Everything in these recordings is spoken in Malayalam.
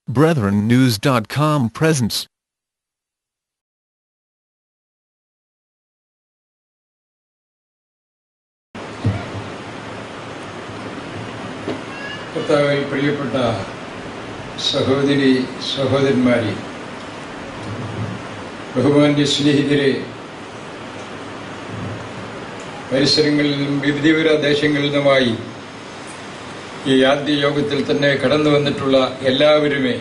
BrethrenNews.com presents കർത്താവിൽ പ്രിയപ്പെട്ട സഹോദരി സഹോദരന്മാരെ ബഹുമാന്യ സ്നേഹിതരെ പരിസരങ്ങളിൽ നിന്നും വിവിധ ദേശങ്ങളിൽ നിന്നുമായി ഈ ആദ്യ യോഗത്തിൽ തന്നെ കടന്നു വന്നിട്ടുള്ള എല്ലാവരുമേ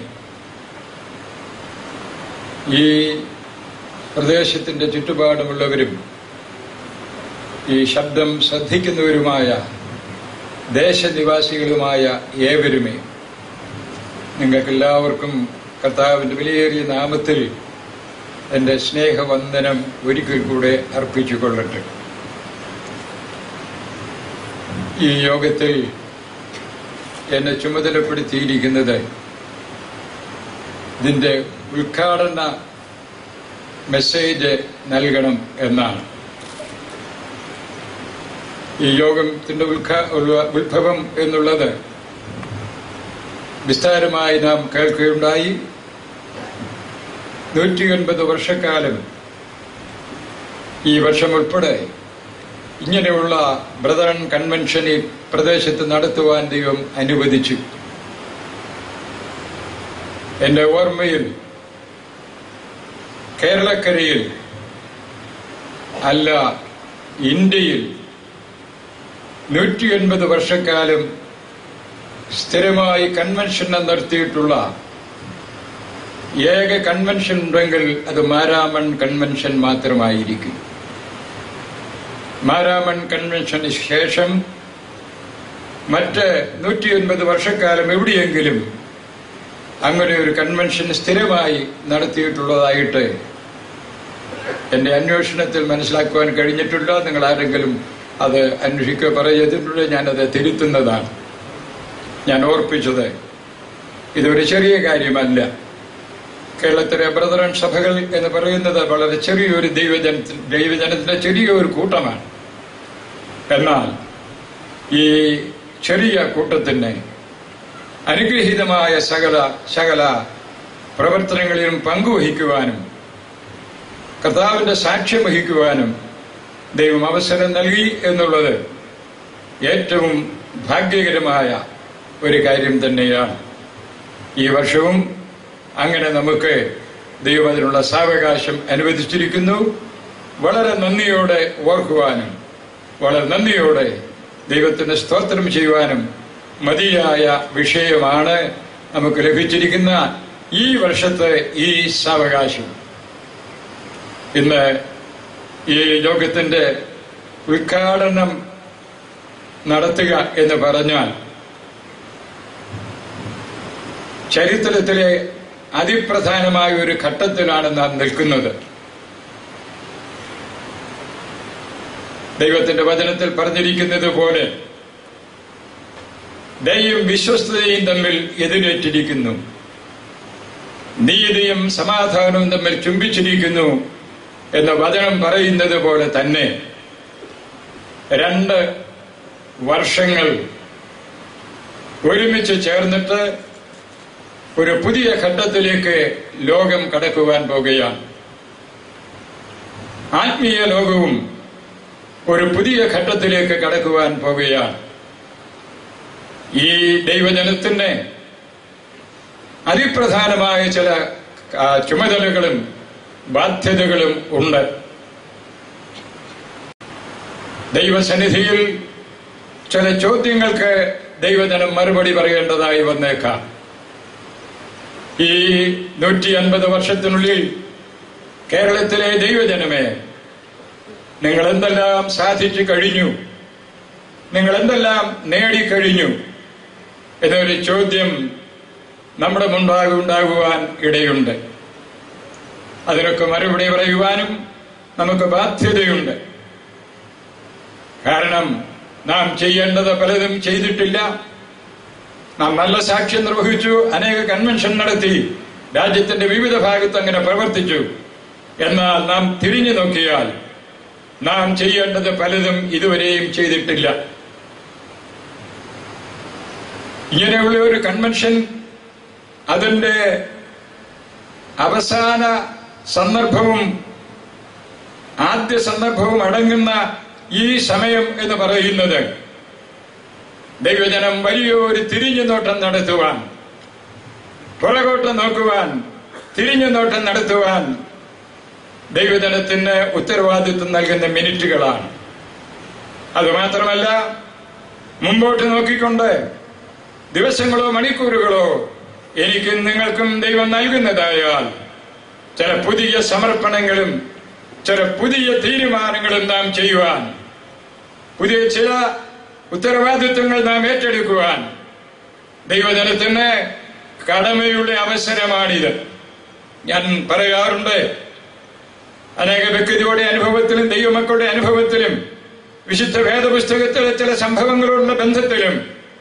ഈ പ്രദേശത്തിന്റെ ചുറ്റുപാടുമുള്ളവരും ഈ ശബ്ദം ശ്രദ്ധിക്കുന്നവരുമായ ദേശനിവാസികളുമായ ഏവരുമേ നിങ്ങൾക്കെല്ലാവർക്കും കർത്താവിന്റെ വിലയേറിയ നാമത്തിൽ എന്റെ സ്നേഹവന്ദനം ഒരിക്കൽ കൂടെ അർപ്പിച്ചു കൊള്ളട്ടെ ഈ യോഗത്തിൽ എന്നെ ചുമതലപ്പെടുത്തിയിരിക്കുന്നത് ഇതിന്റെ ഉദ്ഘാടന മെസ്സേജ് നൽകണം എന്നാണ് ഈ യോഗത്തിന്റെ ഉദ്ഘാ ഉള്ള- ഉത്ഭവം എന്നുള്ളത് വിസ്താരമായി നാം കേൾക്കുകയുണ്ടായി നൂറ്റി ഒൻപത് വർഷക്കാലം ഈ വർഷം ഉൾപ്പെടെ ഇങ്ങനെയുള്ള ബ്രദറൻ കൺവെൻഷൻ ഈ പ്രദേശത്ത് നടത്തുവാൻ ദൈവം അനുവദിച്ചു എന്റെ ഓർമ്മയിൽ കേരളക്കരയിൽ അല്ല ഇന്ത്യയിൽ നൂറ്റി ഒൻപത് വർഷക്കാലം സ്ഥിരമായി കൺവെൻഷൻ നടത്തിയിട്ടുള്ള ഏക കൺവെൻഷൻ ഉണ്ടെങ്കിൽ അത് മാരാമൺ കൺവെൻഷൻ മാത്രമായിരിക്കും മാരാമൺ കൺവെൻഷന് ശേഷം മറ്റ് നൂറ്റി ഒൻപത് വർഷക്കാലം എവിടെയെങ്കിലും അങ്ങനെ ഒരു കൺവെൻഷൻ സ്ഥിരമായി നടത്തിയിട്ടുള്ളതായിട്ട് എന്റെ അന്വേഷണത്തിൽ മനസ്സിലാക്കുവാൻ കഴിഞ്ഞിട്ടില്ല നിങ്ങൾ ആരെങ്കിലും അത് അന്വേഷിക്കുക പറയതിലൂടെ ഞാനത് തിരുത്തുന്നതാണ് ഞാൻ ഓർപ്പിച്ചത് ഇതൊരു ചെറിയ കാര്യമല്ല കേരളത്തിലെ ബ്രദറൻ സഭകൾ എന്ന് പറയുന്നത് വളരെ ചെറിയൊരു ദൈവജന ദൈവജനത്തിന്റെ ചെറിയൊരു കൂട്ടമാണ് എന്നാൽ ഈ ചെറിയ കൂട്ടത്തിന് അനുഗ്രഹീതമായ സകല സകല പ്രവർത്തനങ്ങളിലും പങ്കുവഹിക്കുവാനും കർത്താവിന്റെ സാക്ഷ്യം വഹിക്കുവാനും ദൈവം അവസരം നൽകി എന്നുള്ളത് ഏറ്റവും ഭാഗ്യകരമായ ഒരു കാര്യം തന്നെയാണ് ഈ വർഷവും അങ്ങനെ നമുക്ക് ദൈവം അതിനുള്ള സാവകാശം അനുവദിച്ചിരിക്കുന്നു വളരെ നന്ദിയോടെ ഓർക്കുവാനും വളരെ നന്ദിയോടെ ദൈവത്തിന് സ്തോത്രം ചെയ്യുവാനും മതിയായ വിഷയമാണ് നമുക്ക് ലഭിച്ചിരിക്കുന്ന ഈ വർഷത്തെ ഈ സാവകാശം ഇന്ന് ഈ യോഗത്തിന്റെ ഉദ്ഘാടനം നടത്തുക എന്ന് പറഞ്ഞാൽ ചരിത്രത്തിലെ അതിപ്രധാനമായ ഒരു ഘട്ടത്തിലാണ് നാം നിൽക്കുന്നത് ദൈവത്തിന്റെ വചനത്തിൽ പറഞ്ഞിരിക്കുന്നത് പോലെ ദയും വിശ്വസ്തതയും തമ്മിൽ എതിരേറ്റിരിക്കുന്നു നീതിയും സമാധാനവും തമ്മിൽ ചുംബിച്ചിരിക്കുന്നു എന്ന വചനം പറയുന്നത് പോലെ തന്നെ രണ്ട് വർഷങ്ങൾ ഒരുമിച്ച് ചേർന്നിട്ട് ഒരു പുതിയ ഘട്ടത്തിലേക്ക് ലോകം കടക്കുവാൻ പോകുകയാണ് ആത്മീയ ലോകവും ഒരു പുതിയ ഘട്ടത്തിലേക്ക് കടക്കുവാൻ പോകുകയാണ് ഈ ദൈവജനത്തിന് അതിപ്രധാനമായ ചില ആ, ചുമതലകളും ബാധ്യതകളും ഉണ്ട് ദൈവസന്നിധിയിൽ ചില ചോദ്യങ്ങൾക്ക് ദൈവജനം മറുപടി പറയേണ്ടതായി വന്നേക്കാം ഈ നൂറ്റി അൻപത് വർഷത്തിനുള്ളിൽ കേരളത്തിലെ ദൈവജനമേ നിങ്ങൾ എന്തെല്ലാം സാധിച്ചു കഴിഞ്ഞു നിങ്ങൾ എന്തെല്ലാം നേടിക്കഴിഞ്ഞു എന്നൊരു ചോദ്യം നമ്മുടെ മുൻപാകെ ഉണ്ടാകുവാൻ ഇടയുണ്ട് അതിനൊക്കെ മറുപടി പറയുവാനും നമുക്ക് ബാധ്യതയുണ്ട് കാരണം നാം ചെയ്യേണ്ടത് പലതും ചെയ്തിട്ടില്ല നാം നല്ല സാക്ഷ്യം നിർവഹിച്ചു അനേക കൺവെൻഷൻ നടത്തി രാജ്യത്തിന്റെ വിവിധ ഭാഗത്ത് അങ്ങനെ പ്രവർത്തിച്ചു എന്നാൽ നാം തിരിഞ്ഞു നോക്കിയാൽ നാം ചെയ്യേണ്ടത് പലതും ഇതുവരെയും ചെയ്തിട്ടില്ല ഇങ്ങനെയുള്ള ഒരു കൺവെൻഷൻ അതിന്റെ അവസാന സന്ദർഭവും ആദ്യ സന്ദർഭവും അടങ്ങുന്ന ഈ സമയം എന്ന് പറയുന്നത് ദൈവജനം വലിയൊരു തിരിഞ്ഞു നോട്ടം നടത്തുവാൻ പുറകോട്ട് നോക്കുവാൻ തിരിഞ്ഞു നോട്ടം നടത്തുവാൻ ദൈവജനത്തിന് ഉത്തരവാദിത്വം നൽകുന്ന മിനിറ്റുകളാണ് അതുമാത്രമല്ല മുമ്പോട്ട് നോക്കിക്കൊണ്ട് ദിവസങ്ങളോ മണിക്കൂറുകളോ എനിക്കും നിങ്ങൾക്കും ദൈവം നൽകുന്നതായാൽ ചില പുതിയ സമർപ്പണങ്ങളും ചില പുതിയ തീരുമാനങ്ങളും നാം ചെയ്യുവാൻ പുതിയ ചില ഉത്തരവാദിത്വങ്ങൾ നാം ഏറ്റെടുക്കുവാൻ ദൈവജനത്തിന് കടമയുള്ള അവസരമാണിത് ഞാൻ പറയാറുണ്ട് അനേക വ്യക്തിയുടെ അനുഭവത്തിലും ദൈവമക്കളുടെ അനുഭവത്തിലും വിശുദ്ധ വേദപുസ്തകത്തിലെ ചില സംഭവങ്ങളുള്ള ബന്ധത്തിലും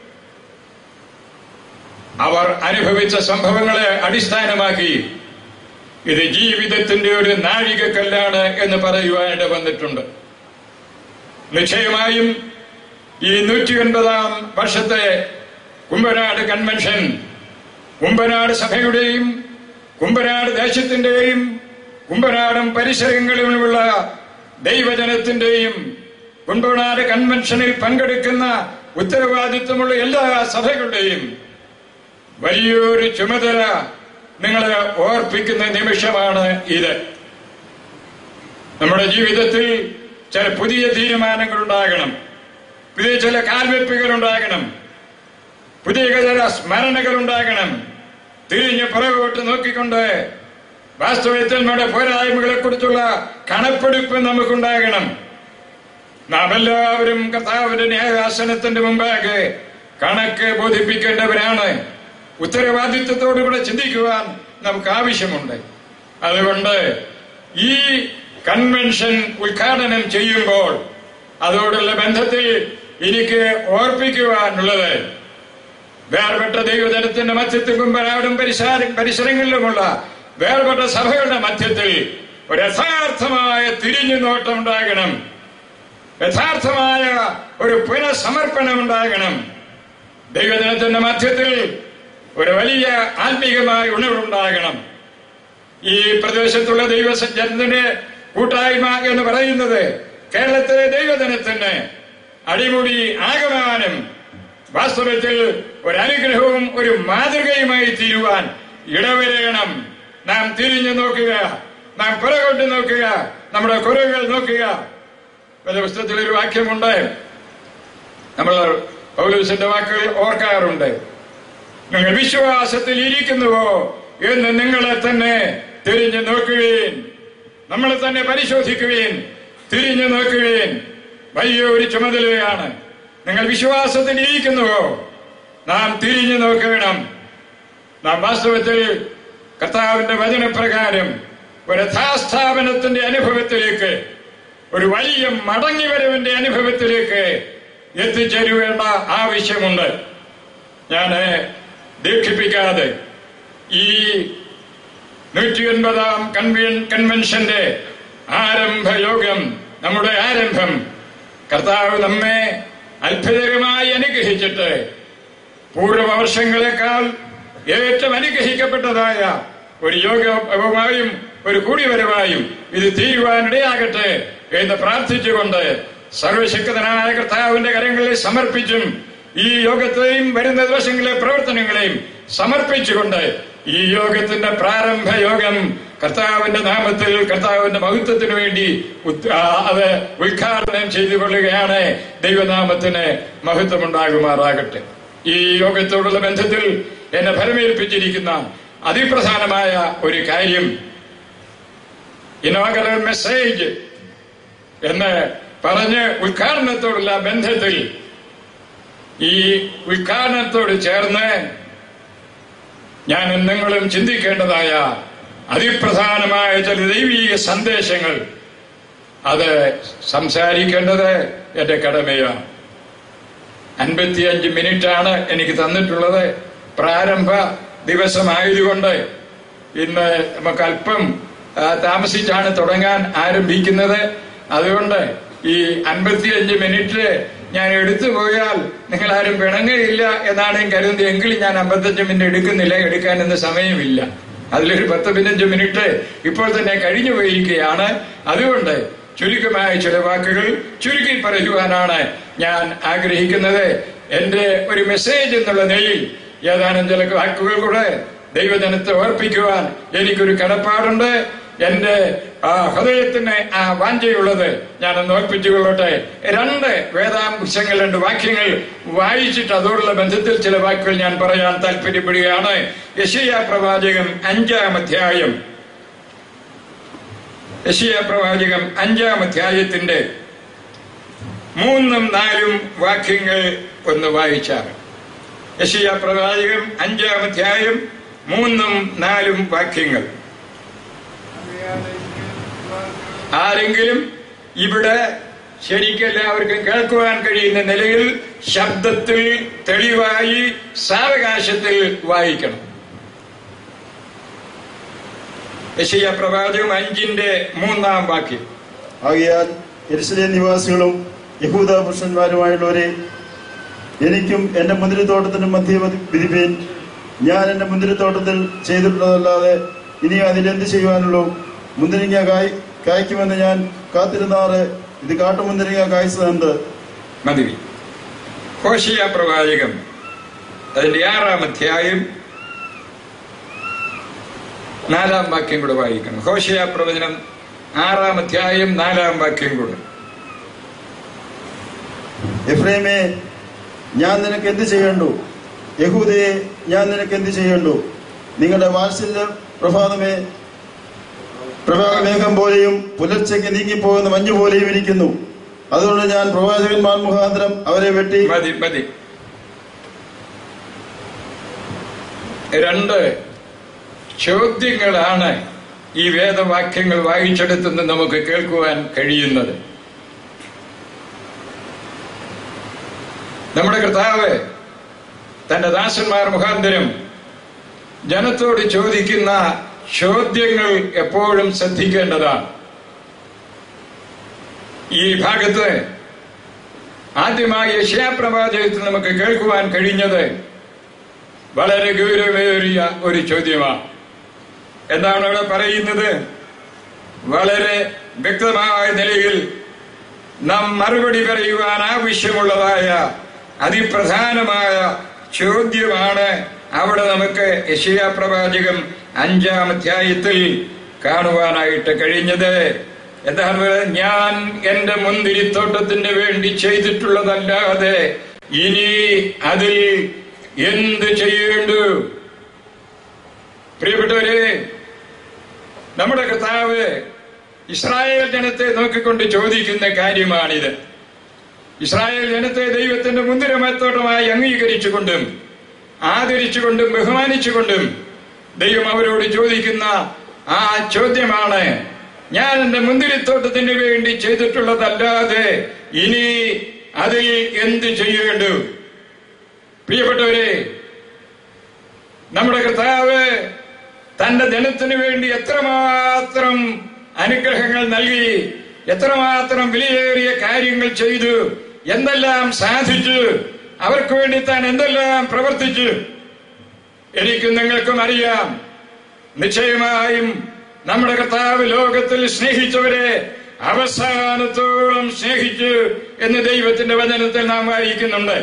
അവർ അനുഭവിച്ച സംഭവങ്ങളെ അടിസ്ഥാനമാക്കി ഇത് ജീവിതത്തിന്റെ ഒരു നാഴികക്കല്ലാണ് എന്ന് പറയുവാനായിട്ട് വന്നിട്ടുണ്ട് നിശ്ചയമായും ഈ നൂറ്റി ഒൻപതാം വർഷത്തെ കുമ്പനാട് കൺവെൻഷൻ കുമ്പനാട് സഭയുടെയും കുമ്പനാട് ദേശത്തിന്റെയും കുമ്പനാടും പരിസരങ്ങളിലുമുള്ള ദൈവജനത്തിന്റെയും കുമ്പനാട് കൺവെൻഷനിൽ പങ്കെടുക്കുന്ന ഉത്തരവാദിത്വമുള്ള എല്ലാ സഭകളുടെയും വലിയൊരു ചുമതല നിങ്ങളെ ഓർപ്പിക്കുന്ന നിമിഷമാണ് ഇത് നമ്മുടെ ജീവിതത്തിൽ ചില പുതിയ തീരുമാനങ്ങൾ ഉണ്ടാകണം പുതിയ ചില കാൽവെപ്പുകൾ ഉണ്ടാകണം പുതിയ ചില സ്മരണകൾ ഉണ്ടാകണം തിരിഞ്ഞ് പുറകോട്ട് നോക്കിക്കൊണ്ട് വാസ്തവത്തിൽ നമ്മുടെ പോരായ്മകളെ കുറിച്ചുള്ള കണപ്പെടുപ്പ് നമുക്കുണ്ടാകണം നാം എല്ലാവരും കർത്താവിന്റെ ന്യായാസനത്തിന്റെ മുമ്പാകെ കണക്ക് ബോധിപ്പിക്കേണ്ടവരാണ് ഉത്തരവാദിത്വത്തോടുകൂടെ ചിന്തിക്കുവാൻ നമുക്ക് ആവശ്യമുണ്ട് അതുകൊണ്ട് ഈ കൺവെൻഷൻ ഉദ്ഘാടനം ചെയ്യുമ്പോൾ അതോടുള്ള ബന്ധത്തിൽ എനിക്ക് ഓർപ്പിക്കുവാനുള്ളത് വേർപെട്ട ദൈവജനത്തിന്റെ മധ്യത്തിൽ കുമ്പനാടും പരിസര പരിസരങ്ങളിലുമുള്ള വേർപെട്ട സഭകളുടെ മധ്യത്തിൽ ഒരു യഥാർത്ഥമായ തിരിഞ്ഞു നോട്ടം ഉണ്ടാകണം യഥാർത്ഥമായ ഒരു പുനഃസമർപ്പണം ഉണ്ടാകണം ദൈവജനത്തിന്റെ മധ്യത്തിൽ ഒരു വലിയ ആത്മീകമായ ഉണർവുണ്ടാകണം ഈ പ്രദേശത്തുള്ള ദൈവജനത്തിന്റെ കൂട്ടായ്മ എന്ന് പറയുന്നത് കേരളത്തിലെ ദൈവജനത്തിന് അടിമുടി ആകമാനം വാസ്തവത്തിൽ ഒരു അനുഗ്രഹവും ഒരു മാതൃകയുമായി തീരുവാൻ ഇടവരയണം നാം തിരിഞ്ഞു നോക്കുക നാം പുറകോട്ട് നോക്കുക നമ്മുടെ കുറവുകൾ നോക്കുക പുസ്തകത്തിൽ ഒരു വാക്യമുണ്ട് നമ്മൾ പൗലൂസിന്റെ വാക്കുകൾ ഓർക്കാറുണ്ട് നിങ്ങൾ വിശ്വാസത്തിൽ ഇരിക്കുന്നുവോ എന്ന് നിങ്ങളെ തന്നെ തിരിഞ്ഞു നോക്കുവീൻ നമ്മളെ തന്നെ പരിശോധിക്കുവീൻ തിരിഞ്ഞു നോക്കുവീൻ വലിയ ഒരു ചുമതലയാണ് നിങ്ങൾ വിശ്വാസത്തിൽ ഇരിക്കുന്നുവോ നാം തിരിഞ്ഞു നോക്കണം നാം വാസ്തവത്തിൽ കർത്താവിന്റെ വചനപ്രകാരം ഒരു യഥാസ്ഥാപനത്തിന്റെ അനുഭവത്തിലേക്ക് ഒരു വലിയ മടങ്ങിവരവിന്റെ അനുഭവത്തിലേക്ക് എത്തിച്ചേരുവേണ്ട ആവശ്യമുണ്ട് ഞാൻ ദീർഘിപ്പിക്കാതെ ഈ നൂറ്റി ഒൻപതാം കൺവെൻ കൺവെൻഷന്റെ ആരംഭ യോഗം നമ്മുടെ ആരംഭം കർത്താവ് നമ്മെ അത്ഭുതകരമായി അനുഗ്രഹിച്ചിട്ട് പൂർവവർഷങ്ങളെക്കാൾ ഏറ്റവും അനുഗ്രഹിക്കപ്പെട്ടതായ ഒരു യോഗമായും ഒരു കൂടിവരവായും ഇത് തീരുവാനിടയാകട്ടെ എന്ന് പ്രാർത്ഥിച്ചുകൊണ്ട് സർവശക്തനായ കർത്താവിന്റെ കരങ്ങളിൽ സമർപ്പിച്ചും ഈ യോഗത്തെയും വരുന്ന ദിവസങ്ങളിലെ പ്രവർത്തനങ്ങളെയും സമർപ്പിച്ചുകൊണ്ട് ഈ യോഗത്തിന്റെ പ്രാരംഭ യോഗം കർത്താവിന്റെ നാമത്തിൽ കർത്താവിന്റെ മഹത്വത്തിന് വേണ്ടി ഉത്- ആ, അത് ഉദ്ഘാടനം ചെയ്തുകൊള്ളുകയാണ് ദൈവനാമത്തിന് മഹത്വമുണ്ടാകുമാറാകട്ടെ ഈ യോഗത്തോടുള്ള ബന്ധത്തിൽ എന്നെ ഫലമേൽപ്പിച്ചിരിക്കുന്ന അതിപ്രധാനമായ ഒരു കാര്യം ഇനോഗറൽ മെസ്സേജ് എന്ന് പറഞ്ഞ് ഉദ്ഘാടനത്തോടുള്ള ബന്ധത്തിൽ ഈ ഉദ്ഘാടനത്തോട് ചേർന്ന് ഞാൻ നിങ്ങളും ചിന്തിക്കേണ്ടതായ അതിപ്രധാനമായ ചില ദൈവീക സന്ദേശങ്ങൾ അത് സംസാരിക്കേണ്ടത് എന്റെ കടമയാണ് അൻപത്തിയഞ്ച് മിനിറ്റാണ് എനിക്ക് തന്നിട്ടുള്ളത് പ്രാരംഭ ദിവസമായതുകൊണ്ട് ഇന്ന് നമുക്ക് അല്പം ആ, താമസിച്ചാണ് തുടങ്ങാൻ ആരംഭിക്കുന്നത് അതുകൊണ്ട് ഈ അൻപത്തിയഞ്ച് മിനിറ്റ് ഞാൻ എടുത്തു പോയാൽ നിങ്ങൾ ആരും പിണങ്ങയില്ല എന്നാണ് ഞാൻ കരുതുന്നത് എങ്കിലും ഞാൻ അമ്പത്തഞ്ച് മിനിറ്റ് എടുക്കുന്നില്ല എടുക്കാനൊന്നും സമയമില്ല അതിലൊരു പത്ത് പതിനഞ്ച് മിനിറ്റ് ഇപ്പോൾ തന്നെ കഴിഞ്ഞു പോയിരിക്കുകയാണ് അതുകൊണ്ട് ചുരുക്കമായ ചില വാക്കുകൾ ചുരുക്കി പറയുവാനാണ് ഞാൻ ആഗ്രഹിക്കുന്നത് എന്റെ ഒരു മെസ്സേജ് എന്നുള്ള നിലയിൽ ഏതാനും ചില വാക്കുകൾ കൂടെ ദൈവജനത്തെ ഓർപ്പിക്കുവാൻ എനിക്കൊരു കടപ്പാടുണ്ട് എന്റെ ആ ഹൃദയത്തിന് ആ വാഞ്ചയുള്ളത് ഞാനൊന്ന് ഓർപ്പിച്ചുകൊള്ളട്ടെ രണ്ട് വേദാംശങ്ങൾ രണ്ട് വാക്യങ്ങൾ വായിച്ചിട്ട് അതോടുള്ള ബന്ധത്തിൽ ചില വാക്കുകൾ ഞാൻ പറയാൻ താല്പര്യപ്പെടുകയാണ് യശയ പ്രവാചകം അഞ്ചാം അധ്യായം യശയ പ്രവാചകം അഞ്ചാം അധ്യായത്തിന്റെ മൂന്നും നാലും വാക്യങ്ങൾ ഒന്ന് വായിച്ചാൽ യശയ പ്രവാചകം അഞ്ചാം അധ്യായം മൂന്നും നാലും വാക്യങ്ങൾ ആരെങ്കിലും ഇവിടെ ശരിക്കെല്ലാവർക്കും കേൾക്കുവാൻ കഴിയുന്ന നിലയിൽ ശബ്ദത്തിൽ തെളിവായി സാവകാശത്തിൽ വായിക്കണം യശയ പ്രവാചകം അഞ്ചിന്റെ മൂന്നാം വാക്യം ആകയാൽ എരുസലേം നിവാസികളും യഹൂദ പുരുഷന്മാരുമായുള്ളവരെ എനിക്കും എന്റെ മുന്തിരിത്തോട്ടത്തിനും മധ്യ വിധിപ്പേൻ ഞാൻ എന്റെ മുന്തിരിത്തോട്ടത്തിൽ ചെയ്തിട്ടുള്ളതല്ലാതെ ഇനി അതിലെന്ത് ചെയ്യുവാനുള്ളൂ മുന്തിരിങ്ങ കായ് കായ്ക്കുമെന്ന് ഞാൻ കാത്തിരുന്നാറ് ഇത് കാട്ടുമുന്തിരിങ്ങ കായ്ച്ചതുണ്ട് മതി ഹോഷിയ പ്രവാചകം അതിന്റെ ആറാം അധ്യായം നാലാം വാക്യം കൂടെ വായിക്കണം ഹോഷിയ പ്രവചനം ആറാം അധ്യായം നാലാം വാക്യം കൂടെ എഫ്രൈമേ ഞാൻ നിനക്ക് എന്ത് ചെയ്യണ്ടു യഹൂദയെ ഞാൻ നിനക്ക് എന്ത് ചെയ്യണ്ടു നിങ്ങളുടെ വാത്സല്യ പ്രഭാതമേ പ്രഭാതമേഘം പോലെയും പുലർച്ചയ്ക്ക് നീങ്ങിപ്പോകുന്ന മഞ്ഞു പോലെയും ഇരിക്കുന്നു അതുകൊണ്ട് ഞാൻ പ്രവാചകന്മാർ മുഖാന്തരം അവരെ വെട്ടി മതി മതി രണ്ട് ചോദ്യങ്ങളാണ് ഈ വേദവാക്യങ്ങൾ വായിച്ചെടുത്തുനിന്ന് നമുക്ക് കേൾക്കുവാൻ കഴിയുന്നത് നമ്മുടെ കർത്താവ് തന്റെ ദാസന്മാർ മുഖാന്തരം ജനത്തോട് ചോദിക്കുന്ന ചോദ്യങ്ങൾ എപ്പോഴും ശ്രദ്ധിക്കേണ്ടതാണ് ഈ ഭാഗത്ത് ആദ്യമായി യശയാപ്രവാചകത്തിൽ നമുക്ക് കേൾക്കുവാൻ കഴിഞ്ഞത് വളരെ ഗൗരവേറിയ ഒരു ചോദ്യമാണ് എന്താണ് അവിടെ പറയുന്നത് വളരെ വ്യക്തമായ നിലയിൽ നാം മറുപടി പറയുവാൻ ആവശ്യമുള്ളതായ അതിപ്രധാനമായ ചോദ്യമാണ് അവിടെ നമുക്ക് യശയാ പ്രവാചകം അഞ്ചാം അധ്യായത്തിൽ കാണുവാനായിട്ട് കഴിഞ്ഞത് എന്താണ് പറയുന്നത്? ഞാൻ എന്റെ മുന്തിരിത്തോട്ടത്തിന് വേണ്ടി ചെയ്തിട്ടുള്ളതല്ലാതെ ഇനി അതിൽ എന്ത് ചെയ്യേണ്ടു പ്രിയപ്പെട്ടവരെ നമ്മുടെ കർത്താവ് ഇസ്രായേൽ ജനത്തെ നോക്കിക്കൊണ്ട് ചോദിക്കുന്ന കാര്യമാണിത് ഇസ്രായേൽ ജനത്തെ ദൈവത്തിന്റെ മുന്തിരമത്തോട്ടമായി അംഗീകരിച്ചുകൊണ്ടും ആദരിച്ചുകൊണ്ടും ബഹുമാനിച്ചുകൊണ്ടും ദൈവം അവരോട് ചോദിക്കുന്ന ആ ചോദ്യമാണ് ഞാൻ എന്റെ മുന്തിരിത്തോട്ടത്തിന് വേണ്ടി ചെയ്തിട്ടുള്ളതല്ലാതെ ഇനി അതിൽ എന്ത് ചെയ്യേണ്ടു പ്രിയപ്പെട്ടവരെ നമ്മുടെ കർത്താവ് തന്റെ ജനത്തിനു വേണ്ടി എത്രമാത്രം അനുഗ്രഹങ്ങൾ നൽകി എത്രമാത്രം വിലയേറിയ കാര്യങ്ങൾ ചെയ്തു എന്തെല്ലാം സാധിച്ചു അവർക്ക് വേണ്ടി താൻ എന്തെല്ലാം പ്രവർത്തിച്ചു എനിക്കും നിങ്ങൾക്കും അറിയാം നിശ്ചയമായും നമ്മുടെ കർത്താവ് ലോകത്തിൽ സ്നേഹിച്ചവരെ അവസാനത്തോളം സ്നേഹിച്ചു എന്ന് ദൈവത്തിന്റെ വചനത്തിൽ നാം വായിക്കുന്നുണ്ട്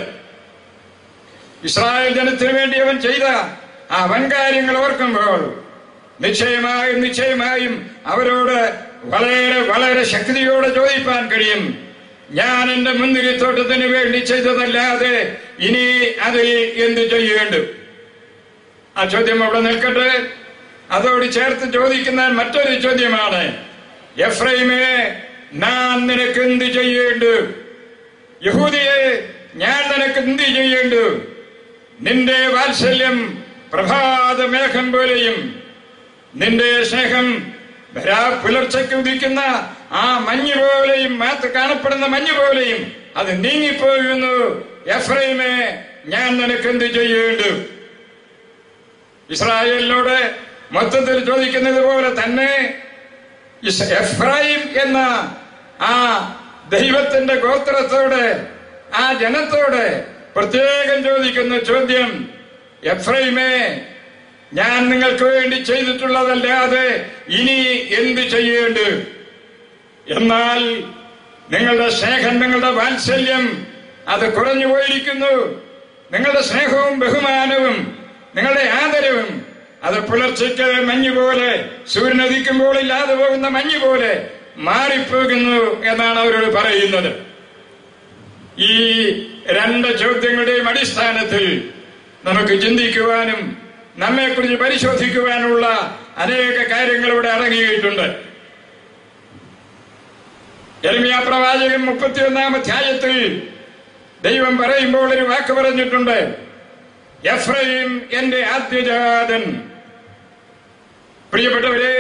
ഇസ്രായേൽ ജനത്തിനു വേണ്ടി അവൻ ചെയ്ത ആ വൻകാര്യങ്ങൾ ഓർക്കുമ്പോൾ നിശ്ചയമായും നിശ്ചയമായും അവരോട് വളരെ വളരെ ശക്തിയോടെ ചോദിപ്പാൻ കഴിയും ഞാൻ എന്റെ മുന്തിരിത്തോട്ടത്തിന് വേണ്ടി ചെയ്തതല്ലാതെ ഇനി അതിൽ എന്ത് ചെയ്യേണ്ടു ആ ചോദ്യം അവിടെ നിൽക്കട്ടെ അതോട് ചേർത്ത് ചോദിക്കുന്ന മറ്റൊരു ചോദ്യമാണ് എഫ്രൈമേ ഞാൻ നിനക്ക് എന്ത് ചെയ്യേണ്ടു യഹൂദിയെ ഞാൻ നിനക്ക് എന്ത് ചെയ്യേണ്ടു നിന്റെ വാത്സല്യം പ്രഭാത മേഘം പോലെയും നിന്റെ സ്നേഹം രാ- പുലർച്ചയ്ക്ക് ഉദിക്കുന്ന ആ മഞ്ഞ് പോലെയും മാത്ര കാണപ്പെടുന്ന മഞ്ഞ് പോലെയും അത് നീങ്ങിപ്പോകുന്നു എഫ്രൈമേ ഞാൻ നിനക്ക് എന്ത് ചെയ്യേണ്ടു ഇസ്രായേലിനോട് മൊത്തത്തിൽ ചോദിക്കുന്നത് പോലെ തന്നെ ഇസ് എഫ്രൈം എന്ന ആ ദൈവത്തിന്റെ ഗോത്രത്തോട് ആ ജനത്തോട് പ്രത്യേകം ചോദിക്കുന്ന ചോദ്യം എഫ്രൈമേ ഞാൻ നിങ്ങൾക്ക് വേണ്ടി ചെയ്തിട്ടുള്ളതല്ലാതെ ഇനി എന്ത് ചെയ്യേണ്ടു എന്നാൽ നിങ്ങളുടെ സ്നേഹം നിങ്ങളുടെ വാത്സല്യം അത് കുറഞ്ഞു പോയിരിക്കുന്നു നിങ്ങളുടെ സ്നേഹവും ബഹുമാനവും നിങ്ങളുടെ ആദരവും അത് പുലർച്ചയ്ക്ക് മഞ്ഞ് പോലെ സൂര്യൻ ഉദിക്കുമ്പോൾ ഇല്ലാതെ പോകുന്ന മഞ്ഞ് പോലെ മാറിപ്പോകുന്നു എന്നാണ് അവരോട് പറയുന്നത് ഈ രണ്ട് ചോദ്യങ്ങളുടെയും അടിസ്ഥാനത്തിൽ നമുക്ക് ചിന്തിക്കുവാനും നമ്മെക്കുറിച്ച് പരിശോധിക്കുവാനുള്ള അനേക കാര്യങ്ങൾ ഇവിടെ അടങ്ങിയിട്ടുണ്ട് എളിമിയ പ്രവാചകൻ മുപ്പത്തിയൊന്നാം അധ്യായത്തിൽ ദൈവം പറയുമ്പോൾ ഒരു വാക്ക് പറഞ്ഞിട്ടുണ്ട് എഫ്രൈം എന്റെ ആദ്യജാതൻ പ്രിയപ്പെട്ടവരെ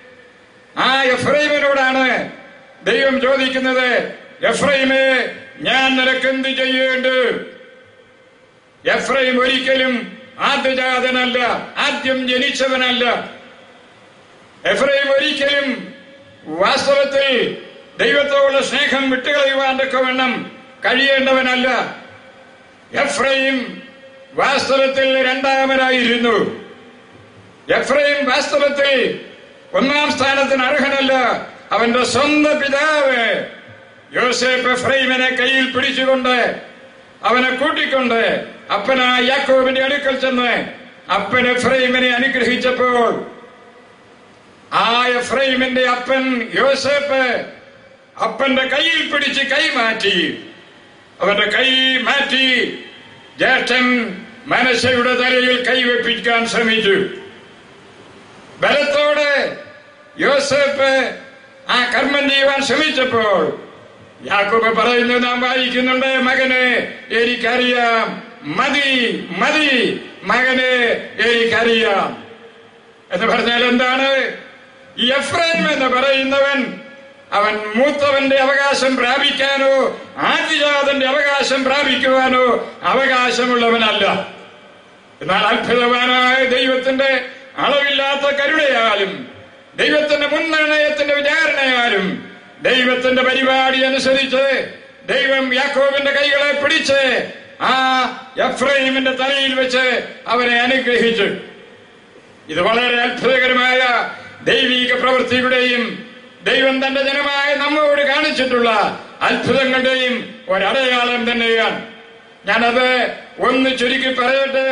ആ എഫ്രൈമിനോടാണ് ദൈവം ചോദിക്കുന്നത് എഫ്രൈമേ ഞാൻ നിനക്കെന്ത് ചെയ്യേണ്ടു എഫ്രൈം ഒരിക്കലും ആദ്യജാതനല്ല ആദ്യം ജനിച്ചവനല്ല എഫ്രൈം ഒരിക്കലും വാസ്തവത്തിൽ ദൈവത്തോടുള്ള സ്നേഹം വിട്ടുകളയുവാൻ തക്കവണ്ണം കഴിയേണ്ടവനല്ല എഫ്രൈം വാസ്തവത്തിൽ രണ്ടാമനായിരുന്നു എഫ്രൈം വാസ്തവത്തിൽ ഒന്നാം സ്ഥാനത്തിന് അർഹനല്ല അവന്റെ സ്വന്തം പിതാവ് യോസേഫ് എഫ്രൈമിനെ കയ്യിൽ പിടിച്ചുകൊണ്ട് അവനെ കൂട്ടിക്കൊണ്ട് അപ്പനായ യാക്കോബിന്റെ അടുക്കൽ ചെന്ന് അപ്പൻ എഫ്രൈമിനെ അനുഗ്രഹിച്ചപ്പോൾ ആ എഫ്രൈമിന്റെ അപ്പൻ യോസേഫ് അപ്പന്റെ കയ്യിൽ പിടിച്ച് കൈ മാറ്റി അവന്റെ കൈ മാറ്റി ജ്യേഷ്ഠൻ മനശയുടെ തലയിൽ കൈവെപ്പിക്കാൻ ശ്രമിച്ചു ബലത്തോടെ യോസേഫ് ആ കർമ്മം ചെയ്യുവാൻ ശ്രമിച്ചപ്പോൾ യാക്കോബ് പറയുന്നത് നാം വായിക്കുന്നുണ്ട് മകനെ എനിക്കറിയാം മതി മതി മകനെ എനിക്കറിയാം എന്ന് പറഞ്ഞാൽ എന്താണ് ഈ എഫ്രൈം എന്ന് പറയുന്നവൻ അവൻ മൂത്തവന്റെ അവകാശം പ്രാപിക്കാനോ ആദ്യജാതന്റെ അവകാശം പ്രാപിക്കുവാനോ അവകാശമുള്ളവനല്ല എന്നാൽ അത്ഭുതവാനായ ദൈവത്തിന്റെ അളവില്ലാത്ത കരുണയാലും ദൈവത്തിന്റെ മുൻനിർണയത്തിന്റെ വിചാരണയാലും ദൈവത്തിന്റെ പരിപാടി അനുസരിച്ച് ദൈവം യാക്കോബിന്റെ കൈകളെ പിടിച്ച് ആ എഫ്രൈമിന്റെ തലയിൽ വെച്ച് അവനെ അനുഗ്രഹിച്ചു ഇത് വളരെ അത്ഭുതകരമായ ദൈവിക പ്രവൃത്തിയുടെയും ദൈവം തന്റെ ജനമായ നമ്മോട് കാണിച്ചിട്ടുള്ള അത്ഭുതങ്ങളുടെയും ഒരടയാളം തന്നെയാണ് ഞാനത് ഒന്ന് ചുരുക്കി പറയട്ടെ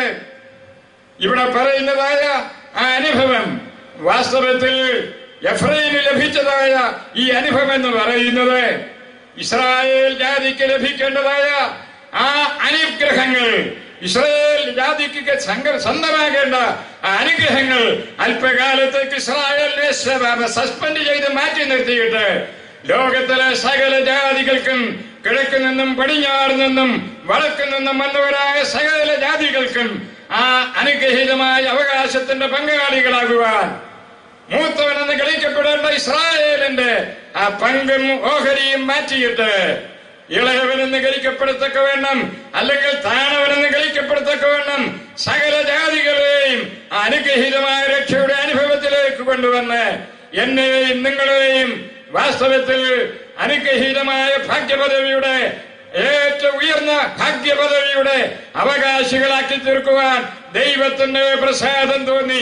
ഇവിടെ പറയുന്നതായ ആ അനുഭവം വാസ്തവത്തിൽ എഫ്രൈന് ലഭിച്ചതായ ഈ അനുഭവം എന്ന് പറയുന്നത് ഇസ്രായേൽ ജാതിക്ക് ലഭിക്കേണ്ടതായ ആ അനുഗ്രഹങ്ങൾ ഇസ്രായേൽ ജാതിക്ക് സംഘ- സ്വന്തമാകേണ്ട ആ അനുഗ്രഹങ്ങൾ അല്പകാലത്തേക്ക് ഇസ്രായേലിനെ സ- സസ്പെൻഡ് ചെയ്ത് മാറ്റി നിർത്തിയിട്ട് ലോകത്തിലെ സകല ജാതികൾക്കും കിഴക്ക് നിന്നും പടിഞ്ഞാറ് നിന്നും വടക്ക് നിന്നും വന്നവരായ സകല ജാതികൾക്കും ആ അനുഗ്രഹീതമായ അവകാശത്തിന്റെ പങ്കാളികളാകുവാൻ മൂത്തവനെന്ന് കളിക്കപ്പെടേണ്ട ഇസ്രായേലിന്റെ ആ പങ്കും ഓഹരിയും മാറ്റിയിട്ട് ഇളയവനെന്ന് കളിക്കപ്പെടത്തക്ക വേണം അല്ലെങ്കിൽ താണവനെന്ന് കളിക്കപ്പെടത്തക്ക വേണം സകല ജാതികളെയും ആ അനുഗ്രഹീതമായ രക്ഷയുടെ അനുഭവത്തിലേക്ക് കൊണ്ടുവന്ന് എന്നെയും നിങ്ങളെയും വാസ്തവത്തിൽ അനുഗ്രഹീതമായ ഭാഗ്യപദവിയുടെ ഏറ്റവും ഉയർന്ന ഭാഗ്യപദവിയുടെ അവകാശികളാക്കി തീർക്കുവാൻ ദൈവത്തിന്റെ പ്രസാദം തോന്നി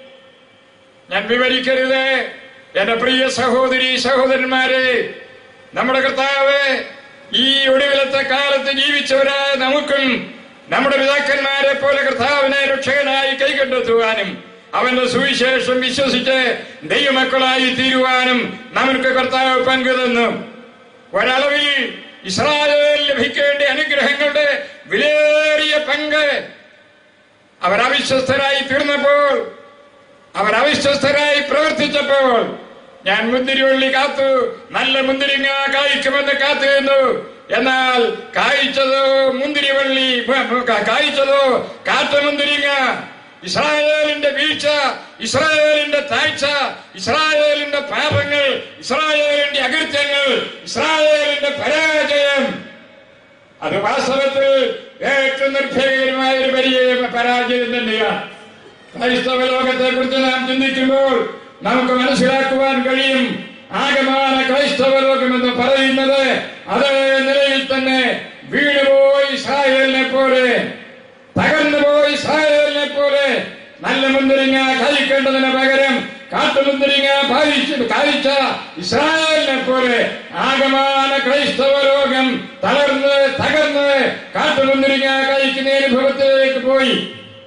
ഞാൻ വിവരിക്കരുത് എന്റെ പ്രിയ സഹോദരി സഹോദരന്മാരെ നമ്മുടെ കർത്താവ് ഈ ഒടുവിലത്തെ കാലത്ത് ജീവിച്ചവരായ നമുക്കും നമ്മുടെ പിതാക്കന്മാരെ പോലെ കർത്താവിനെ രക്ഷകനായി കൈകണ്ടെത്തുവാനും അവന്റെ സുവിശേഷം വിശ്വസിച്ച് ദൈവമക്കളായി തീരുവാനും നമുക്ക് കർത്താവ് പങ്കുതന്നു ഒരളവിൽ ഇസ്രായേൽ ലഭിക്കേണ്ട അനുഗ്രഹങ്ങളുടെ വിലയേറിയ പങ്ക് അവർ അവിശ്വസ്തരായി തീർന്നപ്പോൾ അവർ അവിശ്വസ്തരായി പ്രവർത്തിച്ചപ്പോൾ ഞാൻ മുന്തിരിവള്ളി കാത്തു നല്ല മുന്തിരിങ്ങ കായ്ക്കുമെന്ന് കാത്തു നിന്നു എന്നാൽ കായ്ച്ചതോ മുന്തിരിവള്ളി കായ്ച്ചതോ കാറ്റ മുന്തിരിങ്ങ ഇസ്രായേലിന്റെ വീഴ്ച ഇസ്രായേലിന്റെ താഴ്ച ഇസ്രായേലിന്റെ പാപങ്ങൾ ഇസ്രായേലിന്റെ അകൃത്യങ്ങൾ ഇസ്രായേലിന്റെ പരാജയം അത് വാസ്തവത്തിൽ ഏറ്റവും നിർഭയകരമായ ഒരു വലിയ പരാജയം തന്നെയാണ് ക്രൈസ്തവ ലോകത്തെ കുറിച്ച് നാം ചിന്തിക്കുമ്പോൾ നമുക്ക് മനസ്സിലാക്കുവാൻ കഴിയും ആകമാന ക്രൈസ്തവ ലോകം എന്ന് പറയുന്നത് അതേ നിലയിൽ തന്നെ വീണുപോയി ഇസ്രായേലിനെ പോലെ തകർന്നുപോയി ഇസ്രായേലിനെ പോലെ നല്ല മുന്തിരിങ്ങ കഴിക്കേണ്ടതിന് പകരം കാട്ടുമുന്തിരിങ്ങ ഭാവിച്ച് കഴിച്ച ഇസ്രായേലിനെ പോലെ ആകമാന ക്രൈസ്തവ ലോകം തളർന്ന് തകർന്ന് കാട്ടുമുന്തിരിങ്ങ കഴിക്കുന്ന അനുഭവത്തിലേക്ക് പോയി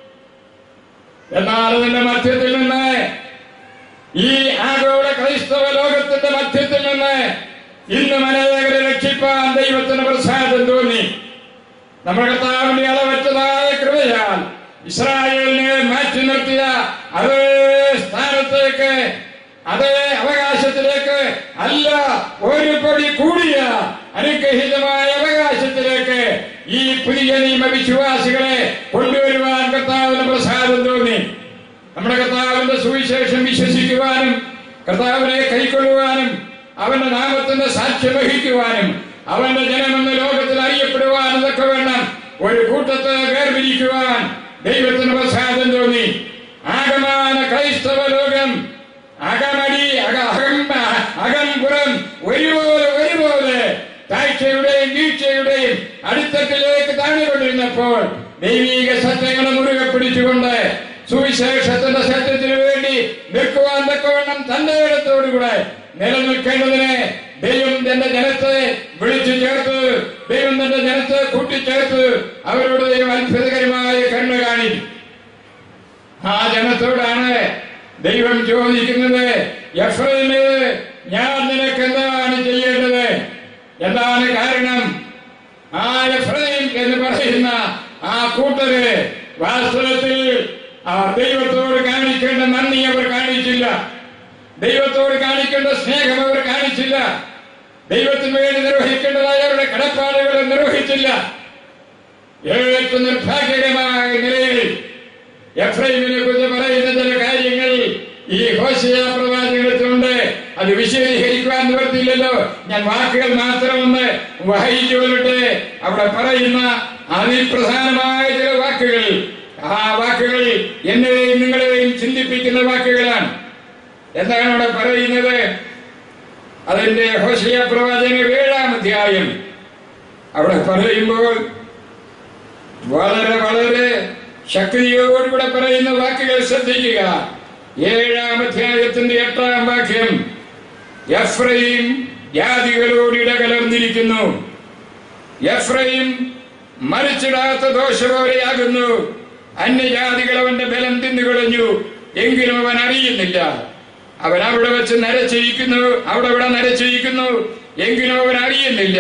എന്നാൽ അതിന്റെ മധ്യത്തിൽ നിന്ന് ഈ ആഗോള ക്രൈസ്തവ ലോകത്തിന്റെ മധ്യത്തിൽ നിന്ന് ഇന്ന് മനേകരെ രക്ഷിപ്പാൻ ദൈവത്തിന് പ്രസാദം തോന്നി നമ്മുടെ കർത്താവിന്റെ അളവറ്റതായ കൃപയാൽ ഇസ്രായേലിനെ മാറ്റി നിർത്തിയ അതേ സ്ഥാനത്തേക്ക് അതേ അവകാശത്തിലേക്ക് അല്ല ഒരു പടി കൂടിയ അനുഗ്രഹീതമായ അവകാശത്തിലേക്ക് ഈ പുതിയ നിയമ വിശ്വാസികളെ കൊണ്ടുവരുവാൻ കർത്താവിന് പ്രസാദം തോന്നി നമ്മുടെ കർത്താവിന്റെ സുവിശേഷം വിശ്വസിക്കുവാനും കർത്താവിനെ കൈക്കൊള്ളുവാനും അവന്റെ നാമത്തിന്റെ സാക്ഷ്യം വഹിക്കുവാനും അവന്റെ ജനമെന്ന ലോകത്തിൽ അറിയപ്പെടുവാനും ഇതൊക്കെ വേണം ഒരു കൂട്ടത്തെ വേർപിരിക്കുവാൻ ദൈവത്തിന് പ്രസാദം തോന്നി ആകമാന ക്രൈസ്തവ ലോകം അകമടി അക അകം അകം പുറം ഒരുപോലെ ഒരുപോലെ താഴ്ചയുടെയും വീഴ്ചയുടെയും അടിത്തട്ടിലേക്ക് താഴ്ന്നുകൊണ്ടിരുന്നപ്പോൾ ദൈവീക സത്യങ്ങളെ മുറുകെ പിടിച്ചുകൊണ്ട് സുവിശേഷത്തിന്റെ സത്യത്തിന് വേണ്ടി നിൽക്കുവാൻ തക്കവണ്ണം തന്റെ ഇടത്തോടുകൂടെ നിലനിൽക്കേണ്ടതിന് ദൈവം തന്റെ ജനത്തെ വിളിച്ചു ചേർത്ത് ദൈവം തന്റെ ജനത്തെ കൂട്ടിച്ചേർത്ത് അവരോട് ദൈവം അത്ഭുതകരമായ കരുണ കാണി ആ ജനത്തോടാണ് ദൈവം ചോദിക്കുന്നത് എഫ്രൈമേ ഞാൻ നിനക്ക് എന്താണ് ചെയ്യേണ്ടത് എന്താണ് കാരണം ആ എഫ്രൈം എന്ന് പറയുന്ന ആ കൂട്ടര് വാസ്തവത്തിൽ ആ ദൈവത്തോട് കാണിക്കേണ്ട നന്ദി അവർ കാണിച്ചില്ല ദൈവത്തോട് കാണിക്കേണ്ട സ്നേഹം അവർ കാണിച്ചില്ല ദൈവത്തിന് വേണ്ടി നിർവഹിക്കേണ്ടതായ അവരുടെ കടപ്പാടുകൾ നിർവഹിച്ചില്ല ഏറ്റവും നിർഭാഗ്യകരമായ നിലയിൽ എഫ്രൈമിനെ കുറിച്ച് പറയുന്ന ചില കാര്യങ്ങൾ ഈ ഹോശയ പ്രവാചകത്തിലുണ്ട് അത് വിശദീകരിക്കുവാൻ നിവർത്തിയില്ലല്ലോ ഞാൻ വാക്കുകൾ മാത്രമൊന്ന് വായിച്ചു കൊല്ലട്ടെ അവിടെ പറയുന്ന അതിപ്രധാനമായ ചില വാക്കുകൾ ആ വാക്കുകൾ എന്നെയും നിങ്ങളെയും ചിന്തിപ്പിക്കുന്ന വാക്കുകളാണ് എന്താണ് അവിടെ പറയുന്നത് അതിന്റെ ഹോശയ പ്രവാചക ഏഴാം അധ്യായം അവിടെ പറയുമ്പോൾ വളരെ വളരെ ശക്തിയോടുകൂടെ പറയുന്ന വാക്കുകൾ ശ്രദ്ധിക്കുക ഏഴാം അധ്യായത്തിന്റെ എട്ടാം വാക്യം എഫ്രൈം ജാതികളോട് ഇടകലർന്നിരിക്കുന്നു എഫ്രൈം മരിച്ചിടാത്ത ദോഷ പോലെയാകുന്നു അന്യജാതികൾ അവന്റെ ബലം തിന്നുകളഞ്ഞു എങ്കിലും അവൻ അറിയുന്നില്ല അവൻ അവിടെ വെച്ച് നരച്ചിരിക്കുന്നു അവിടെ ഇവിടെ നരച്ചിരിക്കുന്നു എങ്കിലും അവൻ അറിയുന്നില്ല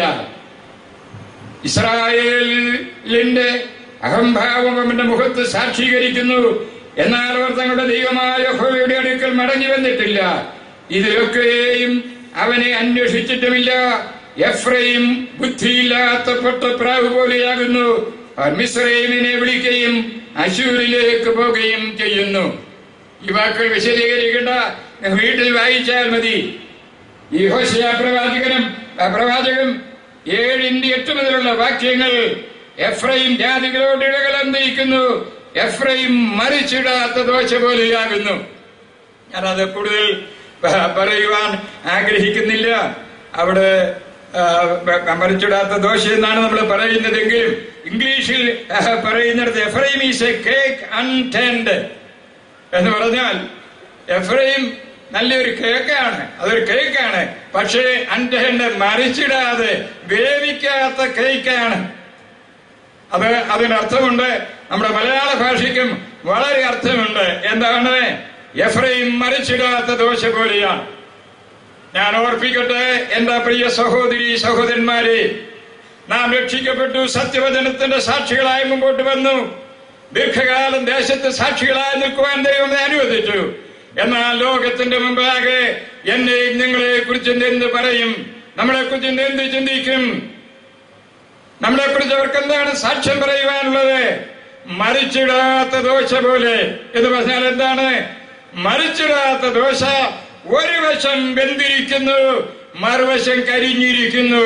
ഇസ്രായേലിന്റെ അഹംഭാവം അവന്റെ മുഖത്ത് സാക്ഷീകരിക്കുന്നു എന്നാൽ അവർ തങ്ങളുടെ ദൈവമായ യഹോവയുടെ അടുക്കൽ മടങ്ങി വന്നിട്ടില്ല ഇതിലൊക്കെയും അവനെ അന്വേഷിച്ചിട്ടുമില്ല എഫ്രൈം ബുദ്ധിയില്ലാത്ത പൊട്ടപ്രാവ് പോലെയാകുന്നു അവർ മിസ്രൈമിനെ വിളിക്കുകയും അശൂരിലേക്ക് പോവുകയും ചെയ്യുന്നു ഈ വാക്കുകൾ വിശദീകരിക്കേണ്ട വീട്ടിൽ വായിച്ചാൽ മതി ഈ ഹോശയ പ്രവാചകനും ആ പ്രവാചകൻ ഏഴിന്റെ എട്ട് മുതലുള്ള വാക്യങ്ങൾ എഫ്രൈം ജാതികളോട് ഇടകലർന്നിരിക്കുന്നു എഫ്രൈം മരിച്ചിടാത്ത ദോശ പോലെയാകുന്നു ഞാനത് കൂടുതൽ പ- പറയുവാൻ ആഗ്രഹിക്കുന്നില്ല അവിടെ ആ, പ- മരിച്ചിടാത്ത ദോശ എന്നാണ് നമ്മൾ പറയുന്നതെങ്കിലും ഇംഗ്ലീഷിൽ ആ, പറയുന്നിടത്ത് Ephraim is a cake unturned എന്ന് പറഞ്ഞാൽ എഫ്രൈം നല്ലൊരു കേക്കാണ് അതൊരു കേക്കാണ് പക്ഷേ അൻറ്റഹന്റെ മരിച്ചിടാതെ വേവിക്കാത്ത കേക്കാണ് അത് അതിനർത്ഥമുണ്ട് നമ്മുടെ മലയാള ഭാഷയ്ക്കും വളരെ അർത്ഥമുണ്ട് എന്താണ് എഫ്രൈം മരിച്ചിടാത്ത ദോശ പോലെയാണ് ഞാൻ ഓർപ്പിക്കട്ടെ എന്റെ പ്രിയ സഹോദരി സഹോദരന്മാരെ നാം രക്ഷിക്കപ്പെട്ടു സത്യവചനത്തിന്റെ സാക്ഷികളായി മുമ്പോട്ട് വന്നു ദീർഘകാലം ദേശത്ത് സാക്ഷികളായി നിൽക്കുവാൻ ദൈവം അനുവദിച്ചു എന്നാൽ ലോകത്തിന്റെ മുമ്പാകെ എന്നെയും നിങ്ങളെ കുറിച്ച് എന്ത് പറയും നമ്മളെ കുറിച്ച് എന്ത് ചിന്തിക്കും നമ്മളെ കുറിച്ച് അവർക്ക് എന്താണ് സാക്ഷ്യം പറയുവാനുള്ളത് മരിച്ചിടാത്ത ദോശ പോലെ എന്ന് പറഞ്ഞാൽ എന്താണ് മരിച്ചിടാത്ത ദോശ ഒരു വശം വെന്തിരിക്കുന്നു മറുവശം കരിഞ്ഞിരിക്കുന്നു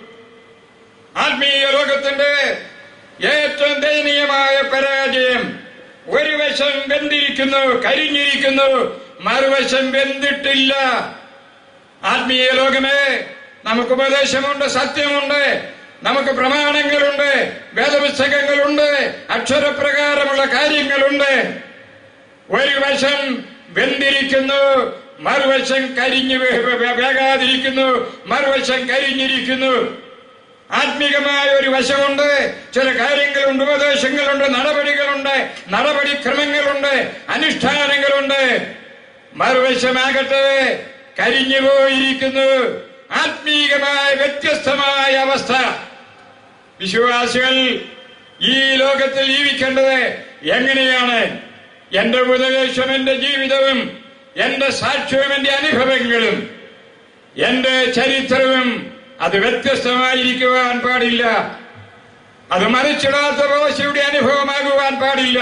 ആത്മീയ ലോകത്തിന്റെ ഏറ്റവും ദയനീയമായ പരാജയം ഒരു വശം വെന്തിരിക്കുന്നു കരിഞ്ഞിരിക്കുന്നു മറുവശം വെന്തിട്ടില്ല ആത്മീയ ലോകമേ നമുക്ക് ഉപദേശമുണ്ട് സത്യമുണ്ട് നമുക്ക് പ്രമാണങ്ങളുണ്ട് വേദപുസ്തകങ്ങളുണ്ട് അക്ഷരപ്രകാരമുള്ള കാര്യങ്ങളുണ്ട് ഒരു വശം വെന്തിരിക്കുന്നു മറുവശം കരിഞ്ഞു വേ- വേ- വേകാതിരിക്കുന്നു മറുവശം കരിഞ്ഞിരിക്കുന്നു ആത്മീകമായ ഒരു വശമുണ്ട് ചില കാര്യങ്ങളുണ്ട് ഉപദേശങ്ങളുണ്ട് നടപടികളുണ്ട് നടപടിക്രമങ്ങളുണ്ട് അനുഷ്ഠാനങ്ങളുണ്ട് മറുവശമാകട്ടെ കരിഞ്ഞു പോയിരിക്കുന്നു ആത്മീകമായ വ്യത്യസ്തമായ അവസ്ഥ വിശ്വാസികൾ ഈ ലോകത്തിൽ ജീവിക്കേണ്ടത് എങ്ങനെയാണ് എന്റെ ഉപദേശം എന്റെ ജീവിതവും എന്റെ സാക്ഷ്യവും എന്റെ അനുഭവങ്ങളും എന്റെ ചരിത്രവും അത് വ്യത്യസ്തമായിരിക്കുവാൻ പാടില്ല അത് മറിച്ചിടാത്ത ദോശയുടെ അനുഭവമാകുവാൻ പാടില്ല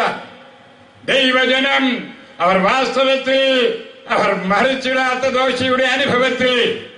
ദൈവജനം അവർ വാസ്തവത്തിൽ അവർ മറിച്ചിടാത്ത ദോശയുടെ അനുഭവത്തിൽ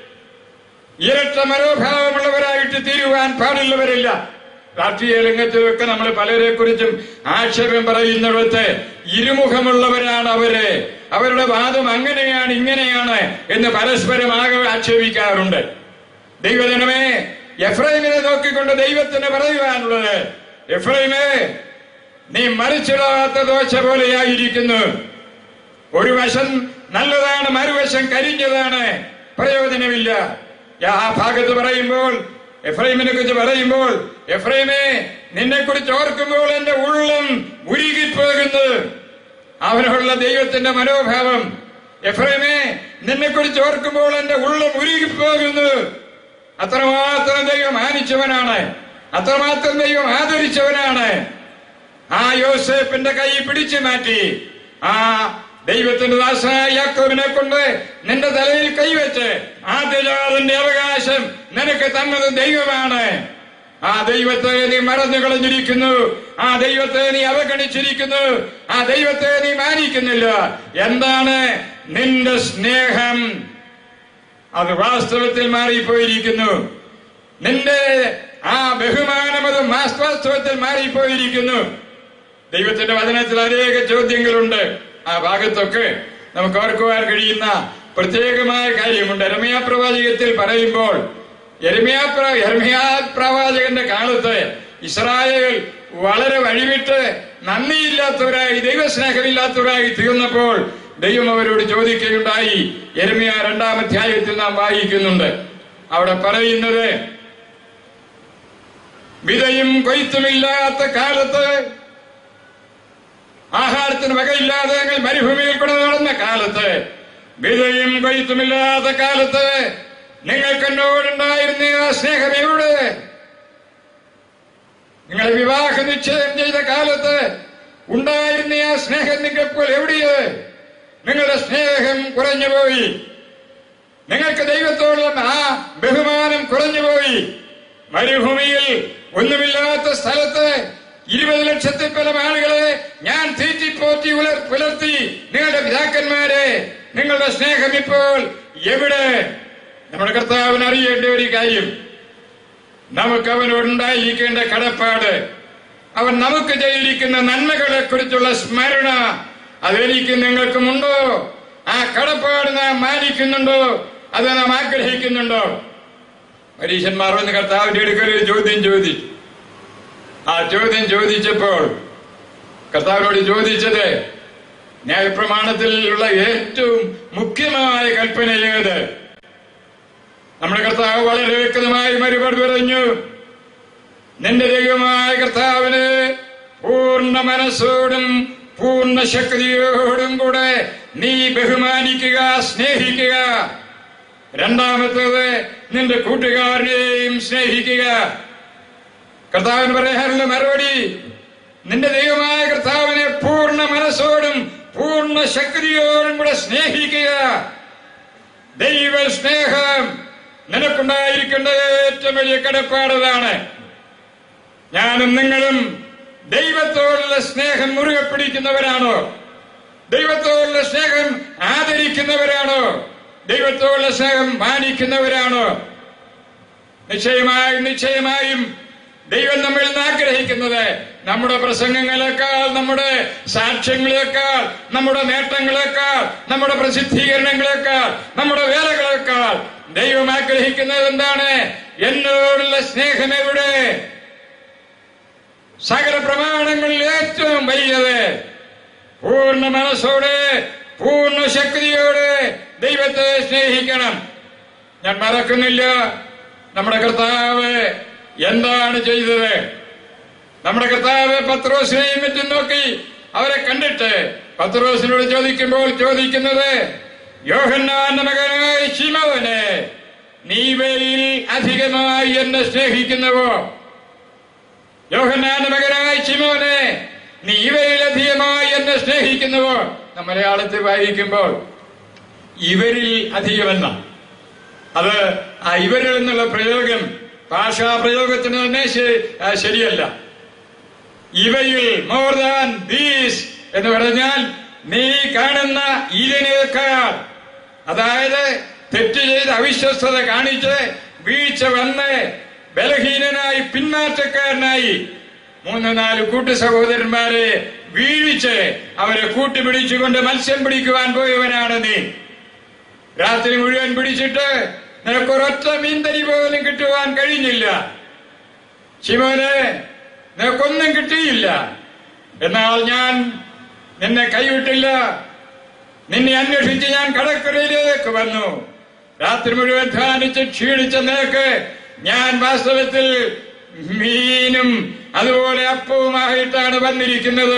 ഇരട്ട മനോഭാവമുള്ളവരായിട്ട് തീരുവാൻ പാടുള്ളവരില്ല രാഷ്ട്രീയ രംഗത്തിലൊക്കെ നമ്മൾ പലരെ കുറിച്ചും ആക്ഷേപം പറയുന്നിടത്ത് ഇരുമുഖമുള്ളവരാണ് അവര് അവരുടെ വാദം അങ്ങനെയാണ് ഇങ്ങനെയാണ് എന്ന് പരസ്പരം ആകെ ആക്ഷേപിക്കാറുണ്ട് ദൈവജനമേ എഫ്രൈമിനെ നോക്കിക്കൊണ്ട് ദൈവത്തിന് പറയുവാനുള്ളത് എഫ്രൈമേ നീ മറിച്ചിടാത്ത ദോശ പോലെയായിരിക്കുന്നു ഒരു വശം നല്ലതാണ് മറുവശം കരിഞ്ഞതാണ് പ്രയോജനമില്ല ആ ഭാഗത്ത് പറയുമ്പോൾ എഫ്രൈമിനെ കുറിച്ച് പറയുമ്പോൾ എഫ്രൈമേ നിന്നെ കുറിച്ച് ഓർക്കുമ്പോൾ എന്റെ ഉള്ളം ഉരുകിപ്പോകുന്നു അവനുള്ള ദൈവത്തിന്റെ മനോഭാവം എഫ്രൈമേ നിന്നെ കുറിച്ച് ഓർക്കുമ്പോൾ എന്റെ ഉള്ളം ഉരുകിപ്പോകുന്നു അത്രമാത്രം ദൈവം മാനിച്ചവനാണ് അത്രമാത്രം ദൈവം ആദരിച്ചവനാണ് ആ യോസേപ്പിന്റെ കൈ പിടിച്ചു മാറ്റി ആ ദൈവത്തിന്റെ ദാസനായ യാക്കോബിനെ കൊണ്ട് നിന്റെ തലയിൽ കൈവച്ച് ആദ്യജാതന്റെ അവകാശം നിനക്ക് തന്നത് ദൈവമാണ് ആ ദൈവത്തെ നീ മറന്നു കളഞ്ഞിരിക്കുന്നു ആ ദൈവത്തെ നീ അവഗണിച്ചിരിക്കുന്നു ആ ദൈവത്തെ നീ മാനിക്കുന്നില്ല എന്താണ് നിന്റെ സ്നേഹം അത് വാസ്തവത്തിൽ മാറിപ്പോയിരിക്കുന്നു നിന്റെ ആ ബഹുമാനം അത് വാസ്തവത്തിൽ മാറിപ്പോയിരിക്കുന്നു ദൈവത്തിന്റെ വചനത്തിൽ അനേക ചോദ്യങ്ങളുണ്ട് ആ ഭാഗത്തൊക്കെ നമുക്ക് ഓർക്കുവാൻ കഴിയുന്ന പ്രത്യേകമായ കാര്യമുണ്ട് എരമയാ പ്രവാചകത്തിൽ പറയുമ്പോൾ എരമയാ പ്ര- എരമയാ പ്രവാചകന്റെ കാലത്ത് ഇസ്രായേൽ വളരെ വഴിവിട്ട് നന്ദിയില്ലാത്തവരായി ദൈവസ്നേഹമില്ലാത്തവരായി തീർന്നപ്പോൾ ദൈവം അവരോട് ചോദിക്കുകയുണ്ടായി എരമയ രണ്ടാം അധ്യായത്തിൽ നാം വായിക്കുന്നുണ്ട് അവിടെ പറയുന്നത് വിതയും കൊയ്ത്തുമില്ലാത്ത കാലത്ത് ആഹാരത്തിന് വകയില്ലാതെ ഞങ്ങൾ മരുഭൂമിയിൽ കൂടെ നടന്ന കാലത്ത് വിതയും കൊയ്ത്തുമില്ലാത്ത കാലത്ത് നിങ്ങൾക്ക് എന്നോടുണ്ടായിരുന്ന ആ സ്നേഹം എവിടെ നിങ്ങൾ വിവാഹ നിശ്ചയം ചെയ്ത കാലത്ത് ഉണ്ടായിരുന്ന ആ സ്നേഹം നിങ്ങൾപ്പോൾ എവിടെയത് നിങ്ങളുടെ സ്നേഹം കുറഞ്ഞുപോയി നിങ്ങൾക്ക് ദൈവത്തോടുള്ള ആ ബഹുമാനം കുറഞ്ഞുപോയി മരുഭൂമിയിൽ ഒന്നുമില്ലാത്ത സ്ഥലത്ത് ഇരുപത് ലക്ഷത്തിൽ പരം ആളുകളെ ഞാൻ തീറ്റിപ്പോറ്റി ഉലർ പുലർത്തി നിങ്ങളുടെ പിതാക്കന്മാരെ നിങ്ങളുടെ സ്നേഹം ഇപ്പോൾ എവിടെ നമ്മുടെ കർത്താവിന് അറിയേണ്ട ഒരു കാര്യം നമുക്ക് അവനോടുണ്ടായിരിക്കേണ്ട കടപ്പാട് അവൻ നമുക്ക് ചെയ്തിരിക്കുന്ന നന്മകളെ കുറിച്ചുള്ള സ്മരണ അതെനിക്ക് നിങ്ങൾക്കുമുണ്ടോ ആ കടപ്പാട് നാം മാനിക്കുന്നുണ്ടോ അത് നാം ആഗ്രഹിക്കുന്നുണ്ടോ പരീക്ഷന്മാർ വന്ന് കർത്താവിന്റെ അടുക്കൽ ഒരു ചോദ്യം ചോദിച്ചു ആ ചോദ്യം ചോദിച്ചപ്പോൾ കർത്താവിനോട് ചോദിച്ചത് ന്യായപ്രമാണത്തിലുള്ള ഏറ്റവും മുഖ്യമായ കൽപ്പന ഏത് നമ്മുടെ കർത്താവ് വളരെ വ്യക്തമായി മറുപടി പറഞ്ഞു നിന്റെ ദൈവമായ കർത്താവിന് പൂർണ്ണ മനസ്സോടും പൂർണ്ണ ശക്തിയോടും കൂടെ നീ ബഹുമാനിക്കുക സ്നേഹിക്കുക രണ്ടാമത്തേത് നിന്റെ കൂട്ടുകാരനെയും സ്നേഹിക്കുക കർത്താവിന് പറയാനുള്ള മറുപടി നിന്റെ ദൈവമായ കർത്താവിനെ പൂർണ്ണ മനസ്സോടും പൂർണ്ണ ശക്തിയോടും കൂടെ സ്നേഹിക്കുക ദൈവ സ്നേഹം നിനക്കുണ്ടായിരിക്കേണ്ട ഏറ്റവും വലിയ കടപ്പാടതാണ് ഞാനും നിങ്ങളും ദൈവത്തോടുള്ള സ്നേഹം മുറുകെ പിടിക്കുന്നവരാണോ ദൈവത്തോടുള്ള സ്നേഹം ആദരിക്കുന്നവരാണോ ദൈവത്തോടുള്ള സ്നേഹം മാനിക്കുന്നവരാണോ നിശ്ചയമായും നിശ്ചയമായും ദൈവം നമ്മളിൽ നിന്ന് ആഗ്രഹിക്കുന്നത് നമ്മുടെ പ്രസംഗങ്ങളെക്കാൾ നമ്മുടെ സാക്ഷ്യങ്ങളെക്കാൾ നമ്മുടെ നേട്ടങ്ങളെക്കാൾ നമ്മുടെ പ്രസിദ്ധീകരണങ്ങളെക്കാൾ നമ്മുടെ വേലകളെക്കാൾ ദൈവം ആഗ്രഹിക്കുന്നത് എന്താണ് എന്നോടുള്ള സ്നേഹം എവിടെ സകല പ്രമാണങ്ങളിൽ ഏറ്റവും വലിയത് പൂർണ്ണ മനസ്സോടെ പൂർണ്ണ ശക്തിയോടെ ദൈവത്തെ സ്നേഹിക്കണം ഞാൻ മറക്കുന്നില്ല നമ്മുടെ കർത്താവ് എന്താണ് ചെയ്തത് നമ്മുടെ കർത്താവ് പത്രോസിനെയും മറ്റും നോക്കി അവരെ കണ്ടിട്ട് പത്രോസിനോട് ചോദിക്കുമ്പോൾ ചോദിക്കുന്നത് യോഹന്നാന്റെ മകനായ ശിമോനെ നീവയിൽ അധികമായി എന്നെ സ്നേഹിക്കുന്നുവോ യോഹന്നാന്റെ മകനായ ശിമോനെ നീ ഇവയിൽ അധികമായി എന്നെ സ്നേഹിക്കുന്നുവോ നമ്മ മലയാളത്തിൽ വായിക്കുമ്പോൾ ഇവരിൽ അധികമെന്ന അത് ആ ഇവരിൽ എന്നുള്ള പ്രയോഗം ഭാഷാ പ്രയോഗത്തിന് തന്നെ ശ- ആ, ശരിയല്ല ഇവയിൽ മോർ ദാൻ ദീസ് എന്ന് പറഞ്ഞാൽ നീ കാണുന്ന ഇതിനേക്കാൾ അതായത് തെറ്റ് ചെയ്ത് അവിശ്വസ്തത കാണിച്ച് വീഴ്ച വന്ന് ബലഹീനനായി പിന്മാറ്റക്കാരനായി മൂന്ന് നാല് കൂട്ടു സഹോദരന്മാരെ വീഴിച്ച് അവരെ കൂട്ടിപ്പിടിച്ചുകൊണ്ട് മത്സ്യം പിടിക്കുവാൻ പോയവനാണ് നീ രാത്രി മുഴുവൻ പിടിച്ചിട്ട് നിനക്കൊരൊറ്റ മീൻതരി പോലും കിട്ടുവാൻ കഴിഞ്ഞില്ല ശിവന് നിനക്കൊന്നും കിട്ടിയില്ല എന്നാൽ ഞാൻ നിന്നെ കൈവിട്ടില്ല നിന്നെ അന്വേഷിച്ച് ഞാൻ കടക്കരയിലേക്ക് വന്നു രാത്രി മുഴുവൻ ധ്യാനിച്ച് ക്ഷീണിച്ച നിനക്ക് ഞാൻ വാസ്തവത്തിൽ മീനും അതുപോലെ അപ്പവുമായിട്ടാണ് വന്നിരിക്കുന്നത്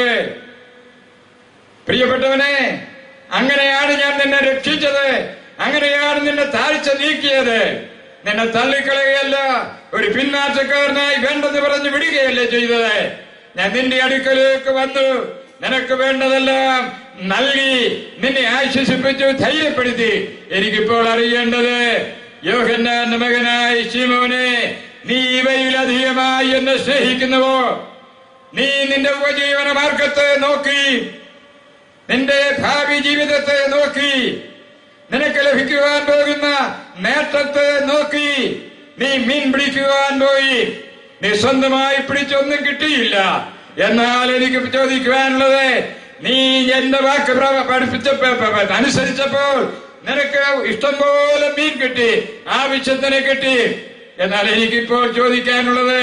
പ്രിയപ്പെട്ടവനെ അങ്ങനെയാണ് ഞാൻ നിന്നെ രക്ഷിച്ചത് അങ്ങനെയാണ് നിന്നെ താഴ്ച നീക്കിയത് നിന്നെ തള്ളിക്കളയുകയല്ല ഒരു പിന്മാറ്റക്കാരനായി വേണ്ടെന്ന് പറഞ്ഞ് വിടുകയല്ല ചെയ്തത് ഞാൻ നിന്റെ അടുക്കലേക്ക് വന്നു നിനക്ക് വേണ്ടതെല്ലാം നൽകി നിന്നെ ആശ്വസിപ്പിച്ചു ധൈര്യപ്പെടുത്തി എനിക്കിപ്പോൾ അറിയേണ്ടത് യോഹന്നാന്റെ മകനായ ശിമോനെ നീ ഇവയിലധികമായി എന്നെ സ്നേഹിക്കുന്നുവോ നീ നിന്റെ ഉപജീവന മാർഗത്തെ നോക്കി നിന്റെ ഭാവി ജീവിതത്തെ നോക്കി നിനക്ക് ലഭിക്കുവാൻ പോകുന്ന നേട്ടത്തെ നോക്കി നീ മീൻ പിടിക്കുവാൻ പോയി നീ സ്വന്തമായി പിടിച്ചൊന്നും കിട്ടിയില്ല എന്നാൽ എനിക്ക് ചോദിക്കുവാനുള്ളത് നീ എന്റെ വാക്ക് പ്ര- പഠിപ്പിച്ചപ്പോ അനുസരിച്ചപ്പോൾ നിനക്ക് ഇഷ്ടംപോലെ മീൻ കിട്ടി ആവശ്യത്തിന് കിട്ടി എന്നാൽ എനിക്കിപ്പോൾ ചോദിക്കാനുള്ളത്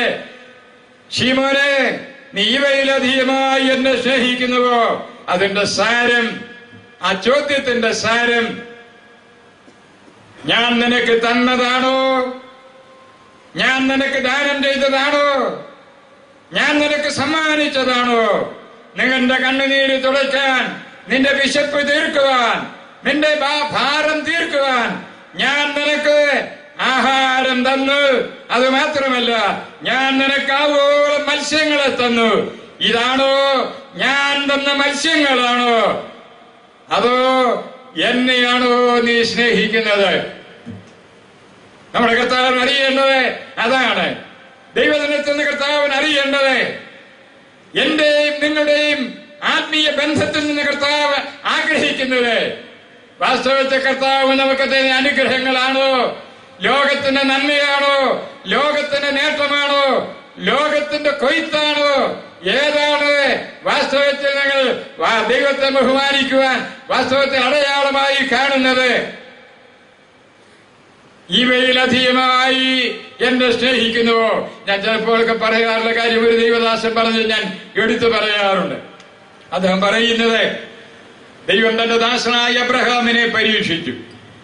ശീമോനെ നീ ഇവയിലധികമായി എന്നെ സ്നേഹിക്കുന്നുവോ അതിന്റെ സാരം ആ ചോദ്യത്തിന്റെ സാരം ഞാൻ നിനക്ക് തന്നതാണോ ഞാൻ നിനക്ക് ദാനം ചെയ്തതാണോ ഞാൻ നിനക്ക് സമ്മാനിച്ചതാണോ നിങ്ങളുടെ കണ്ണുനീര് തുടയ്ക്കാൻ നിന്റെ വിശപ്പ് തീർക്കുവാൻ നിന്റെ ഭാ- ഭാരം തീർക്കുവാൻ ഞാൻ നിനക്ക് ആഹാരം തന്നു അത് മാത്രമല്ല ഞാൻ നിനക്ക് ആവോളം മത്സ്യങ്ങളെ തന്നു ഇതാണോ ഞാൻ തന്ന മത്സ്യങ്ങളാണോ അതോ എന്നെയാണോ നീ സ്നേഹിക്കുന്നത് നമ്മുടെ കർത്താവിന് അറിയേണ്ടത് അതാണ് ദൈവദിനത്തിന് കർത്താവിന് അറിയേണ്ടത് എന്റെയും നിങ്ങളുടെയും ആത്മീയ ബന്ധത്തിൽ നിന്ന് കർത്താവ് ആഗ്രഹിക്കുന്നത് വാസ്തവത്തെ കർത്താവ് നമുക്ക് തരുന്ന അനുഗ്രഹങ്ങളാണോ ലോകത്തിന്റെ നന്മയാണോ ലോകത്തിന്റെ നേട്ടമാണോ ലോകത്തിന്റെ കൊയ്ത്താണോ ഏതാണ് വാസ്തവത്തിൽ ഞങ്ങൾ വാ- ദൈവത്തെ ബഹുമാനിക്കുവാൻ വാസ്തവത്തിൽ അടയാളമായി കാണുന്നത് ഇവയിലധികമായി എന്നെ സ്നേഹിക്കുന്നുവോ ഞാൻ ചിലപ്പോഴൊക്കെ പറയാറുള്ള കാര്യം ഒരു ദൈവദാസൻ പറഞ്ഞ് ഞാൻ എടുത്തു പറയാറുണ്ട് അദ്ദേഹം പറയുന്നത് ദൈവം തന്റെ ദാസനായ അബ്രഹാമിനെ പരീക്ഷിച്ചു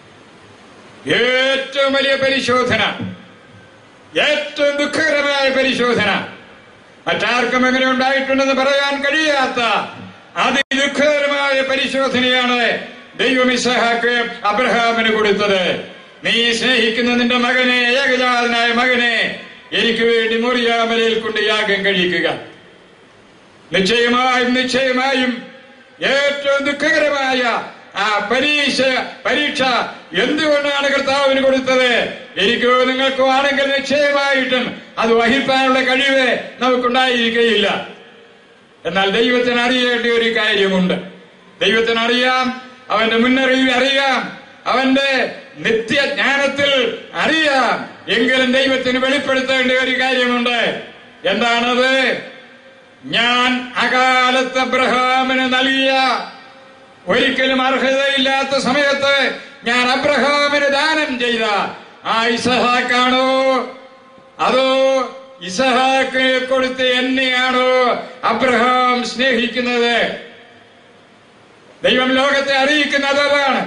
ഏറ്റവും വലിയ പരിശോധന ഏറ്റവും ദുഃഖകരമായ പരിശോധന മറ്റാർക്കും എങ്ങനെ ഉണ്ടായിട്ടുണ്ടെന്ന് പറയാൻ കഴിയാത്ത അതിദുഃഖകരമായ പരിശോധനയാണ് ദൈവം ഇസഹാക്ക് അബ്രഹാമിന് കൊടുത്തത് നീ സ്നേഹിക്കുന്ന നിന്റെ മകനെ ഏകജാതനായ മകനെ എനിക്ക് വേണ്ടി മുറിയാമലയിൽ കൊണ്ട് യാഗം കഴിക്കുക നിശ്ചയമായും നിശ്ചയമായും ഏറ്റവും ദുഃഖകരമായ ആ പരീക്ഷ പരീക്ഷ എന്തുകൊണ്ടാണ് കർത്താവിന് കൊടുത്തത് എനിക്കോ നിങ്ങൾക്കോ ആണെങ്കിൽ നിശ്ചയമായിട്ടും അത് വഹിപ്പാനുള്ള കഴിവ് നമുക്കുണ്ടായിരിക്കുകയില്ല എന്നാൽ ദൈവത്തിന് അറിയേണ്ട ഒരു കാര്യമുണ്ട് ദൈവത്തിന് അറിയാം അവന്റെ മുന്നറിയിപ്പ് അറിയാം അവന്റെ നിത്യജ്ഞാനത്തിൽ അറിയാം എങ്കിലും ദൈവത്തിന് വെളിപ്പെടുത്തേണ്ട ഒരു കാര്യമുണ്ട് എന്താണത് ഞാൻ അകാലത്ത് അബ്രഹാമിന് നൽകിയ ഒരിക്കലും അർഹതയില്ലാത്ത സമയത്ത് ഞാൻ അബ്രഹാമിന് ദാനം ചെയ്ത ആ ഇസഹാക്കാണോ അതോ ഇസഹാക്ക് കൊടുത്ത് എന്നെയാണോ അബ്രഹാം സ്നേഹിക്കുന്നത് ദൈവം ലോകത്തെ അറിയിക്കുന്നത് അതാണ്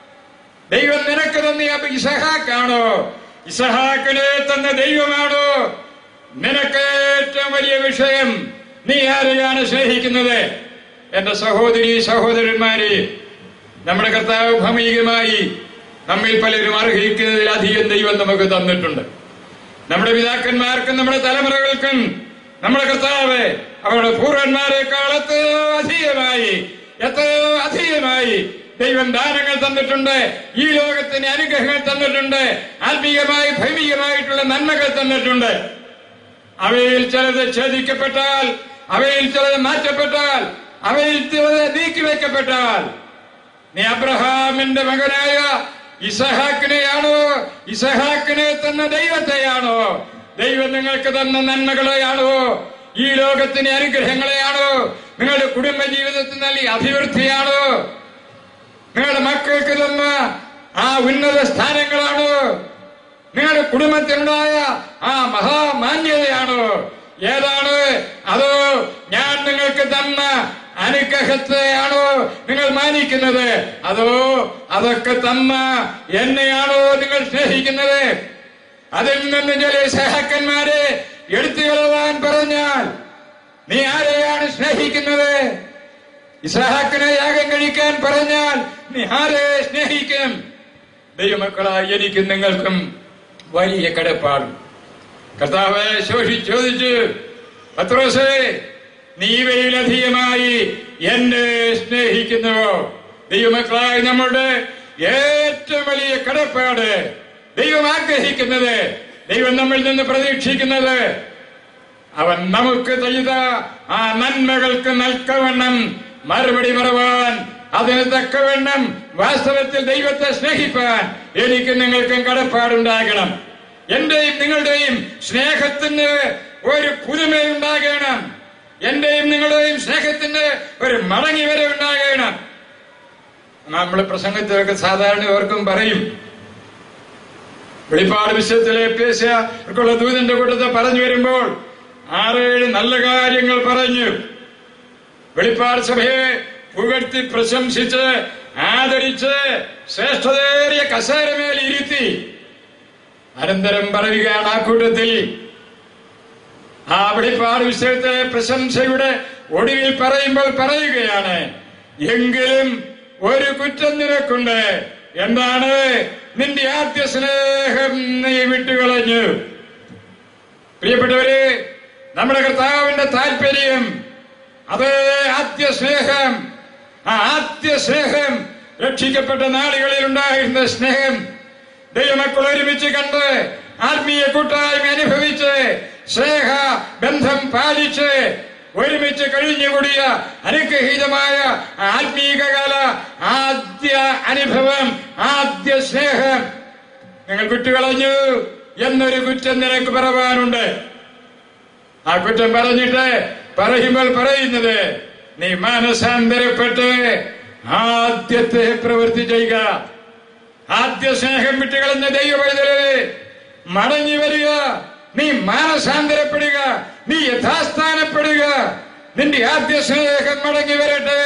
ദൈവം നിനക്ക് തന്നിയ ഇസഹാക്കാണോ ഇസഹാക്കിനെ തന്ന ദൈവമാണോ നിനക്ക് ഏറ്റവും വലിയ വിഷയം നീ ആരെയാണ് സ്നേഹിക്കുന്നത് എന്റെ സഹോദരി സഹോദരന്മാരെ നമ്മുടെ കർത്താവ് ഭൗമികമായി നമ്മിൽ പലരും അർഹിക്കുന്നതിലധികം ദൈവം നമുക്ക് തന്നിട്ടുണ്ട് നമ്മുടെ പിതാക്കന്മാർക്കും നമ്മുടെ തലമുറകൾക്കും നമ്മുടെ കർത്താവ് അവരുടെ പൂർവന്മാരെക്കാൾ എത്രയോ അധികമായി എത്രയോ അധികമായി ദൈവം ദാനങ്ങൾ തന്നിട്ടുണ്ട് ഈ ലോകത്തിന് അനുഗ്രഹങ്ങൾ തന്നിട്ടുണ്ട് ആത്മീയമായി ഭൗമികമായിട്ടുള്ള നന്മകൾ തന്നിട്ടുണ്ട് അവയിൽ ചിലത് ഛേദിക്കപ്പെട്ടാൽ അവയിൽ ചിലത് മാറ്റപ്പെട്ടാൽ അവയിൽ ചിലത് നീക്കിവെക്കപ്പെട്ടാൽ നീ അബ്രഹാമിന്റെ മകനായ ഇസഹാക്കിനെയാണോ ഇസഹാക്കിനെ തന്ന ദൈവത്തെയാണോ ദൈവം നിങ്ങൾക്ക് തന്ന നന്മകളെയാണോ ഈ ലോകത്തിന് അനുഗ്രഹങ്ങളെയാണോ നിങ്ങളുടെ കുടുംബ ജീവിതത്തിൽ നൽകിയ അഭിവൃദ്ധിയാണോ നിങ്ങളുടെ മക്കൾക്ക് തന്ന ആ ഉന്നത സ്ഥാനങ്ങളാണോ നിങ്ങളുടെ കുടുംബത്തിനുണ്ടായ ആ മഹാമാന്യതയാണോ ഏതാണ് അതോ ഞാൻ നിങ്ങൾക്ക് തന്ന അനുഗ്രഹത്തെയാണോ നിങ്ങൾ മാനിക്കുന്നത് അതോ അതൊക്കെ തന്ന എന്നെയാണോ നിങ്ങൾ സ്നേഹിക്കുന്നത് അതിൽ നിന്ന് ചില സഹാക്കന്മാരെ എടുത്തു കളവാൻ പറഞ്ഞാൽ നീ ആരെയാണ് സ്നേഹിക്കുന്നത് ഇസഹാക്കിനെ യാഗം കഴിക്കാൻ പറഞ്ഞാൽ നീ ആരെ സ്നേഹിക്കും ദൈവമക്കളായി എനിക്കും നിങ്ങൾക്കും വലിയ കടപ്പാട് കർത്താവ് ശോഷി ചോദിച്ചു പത്രോസേ നീ ഇവയിലധികമായി എന്നെ സ്നേഹിക്കുന്നുവോ ദൈവമക്കളായി നമ്മളുടെ ഏറ്റവും വലിയ കടപ്പാട് ദൈവം ആഗ്രഹിക്കുന്നത് ദൈവം നമ്മിൽ നിന്ന് പ്രതീക്ഷിക്കുന്നത് അവൻ നമുക്ക് ചെയ്ത ആ നന്മകൾക്ക് നൽക്കവണ്ണം മറുപടി മറവാൻ അതിന് തക്കവണ്ണം വാസ്തവത്തിൽ ദൈവത്തെ സ്നേഹിപ്പാൻ എനിക്ക് നിങ്ങൾക്കും കടപ്പാടുണ്ടാകണം എന്റെയും നിങ്ങളുടെയും സ്നേഹത്തിന് ഒരു പുതുമയുണ്ടാകണം എന്റെയും നിങ്ങളുടെയും സ്നേഹത്തിന് ഒരു മടങ്ങി വരെ ഉണ്ടാകണം നമ്മൾ പ്രസംഗത്തിലൊക്കെ സാധാരണ ഓർക്കും പറയും വെളിപ്പാട് വിഷയത്തിലെ പേശുള്ള ദൂതന്റെ കൂട്ടത്തെ പറഞ്ഞു വരുമ്പോൾ ആറേഴ് നല്ല കാര്യങ്ങൾ പറഞ്ഞു വെളിപ്പാട് സഭയെ പുകഴ്ത്തി പ്രശംസിച്ച് ആദരിച്ച് ശ്രേഷ്ഠതേറിയ കസേരമേൽ ഇരുത്തി അനന്തരം പറയുകയാണ് ആ കൂട്ടത്തിൽ ആ വെളിപ്പാട് വിഷയത്തെ പ്രശംസയുടെ ഒടുവിൽ പറയുമ്പോൾ പറയുകയാണ് എങ്കിലും ഒരു കുറ്റം നിനക്കുണ്ട് എന്താണ് നിന്റെ ആദ്യ സ്നേഹം നീ വിട്ടുകളഞ്ഞു പ്രിയപ്പെട്ടവരെ നമ്മുടെ കർത്താവിന്റെ താല്പര്യം അത് ആദ്യ സ്നേഹം ആ ആദ്യ സ്നേഹം രക്ഷിക്കപ്പെട്ട നാളുകളിൽ ഉണ്ടായിരുന്ന സ്നേഹം ദൈവമക്കൾ ഒരുമിച്ച് കണ്ട് ആത്മീയ കൂട്ടായ്മ അനുഭവിച്ച് സ്നേഹ ബന്ധം പാലിച്ച് ഒരുമിച്ച് കഴിഞ്ഞുകൂടിയ അനുഗ്രഹീതമായ ആത്മീക കാല ആദ്യ അനുഭവം ആദ്യ സ്നേഹം നിങ്ങൾ വിട്ടുകളഞ്ഞു എന്നൊരു കുറ്റം നിനക്ക് പറവാനുണ്ട് ആ കുറ്റം പറഞ്ഞിട്ട് പറയുമ്പോൾ പറയുന്നത് നീ മാനസാന്തരപ്പെട്ട് ആദ്യത്തെ പ്രവൃത്തി ചെയ്യുക ആദ്യ സ്നേഹം വിട്ടുകളഞ്ഞ ദൈവവൈതലേ മടങ്ങി വരിക നീ മാനസാന്തരപ്പെടുക നീ യഥാസ്ഥാനപ്പെടുക നിന്റെ ആദ്യ സ്നേഹം മടങ്ങി വരട്ടെ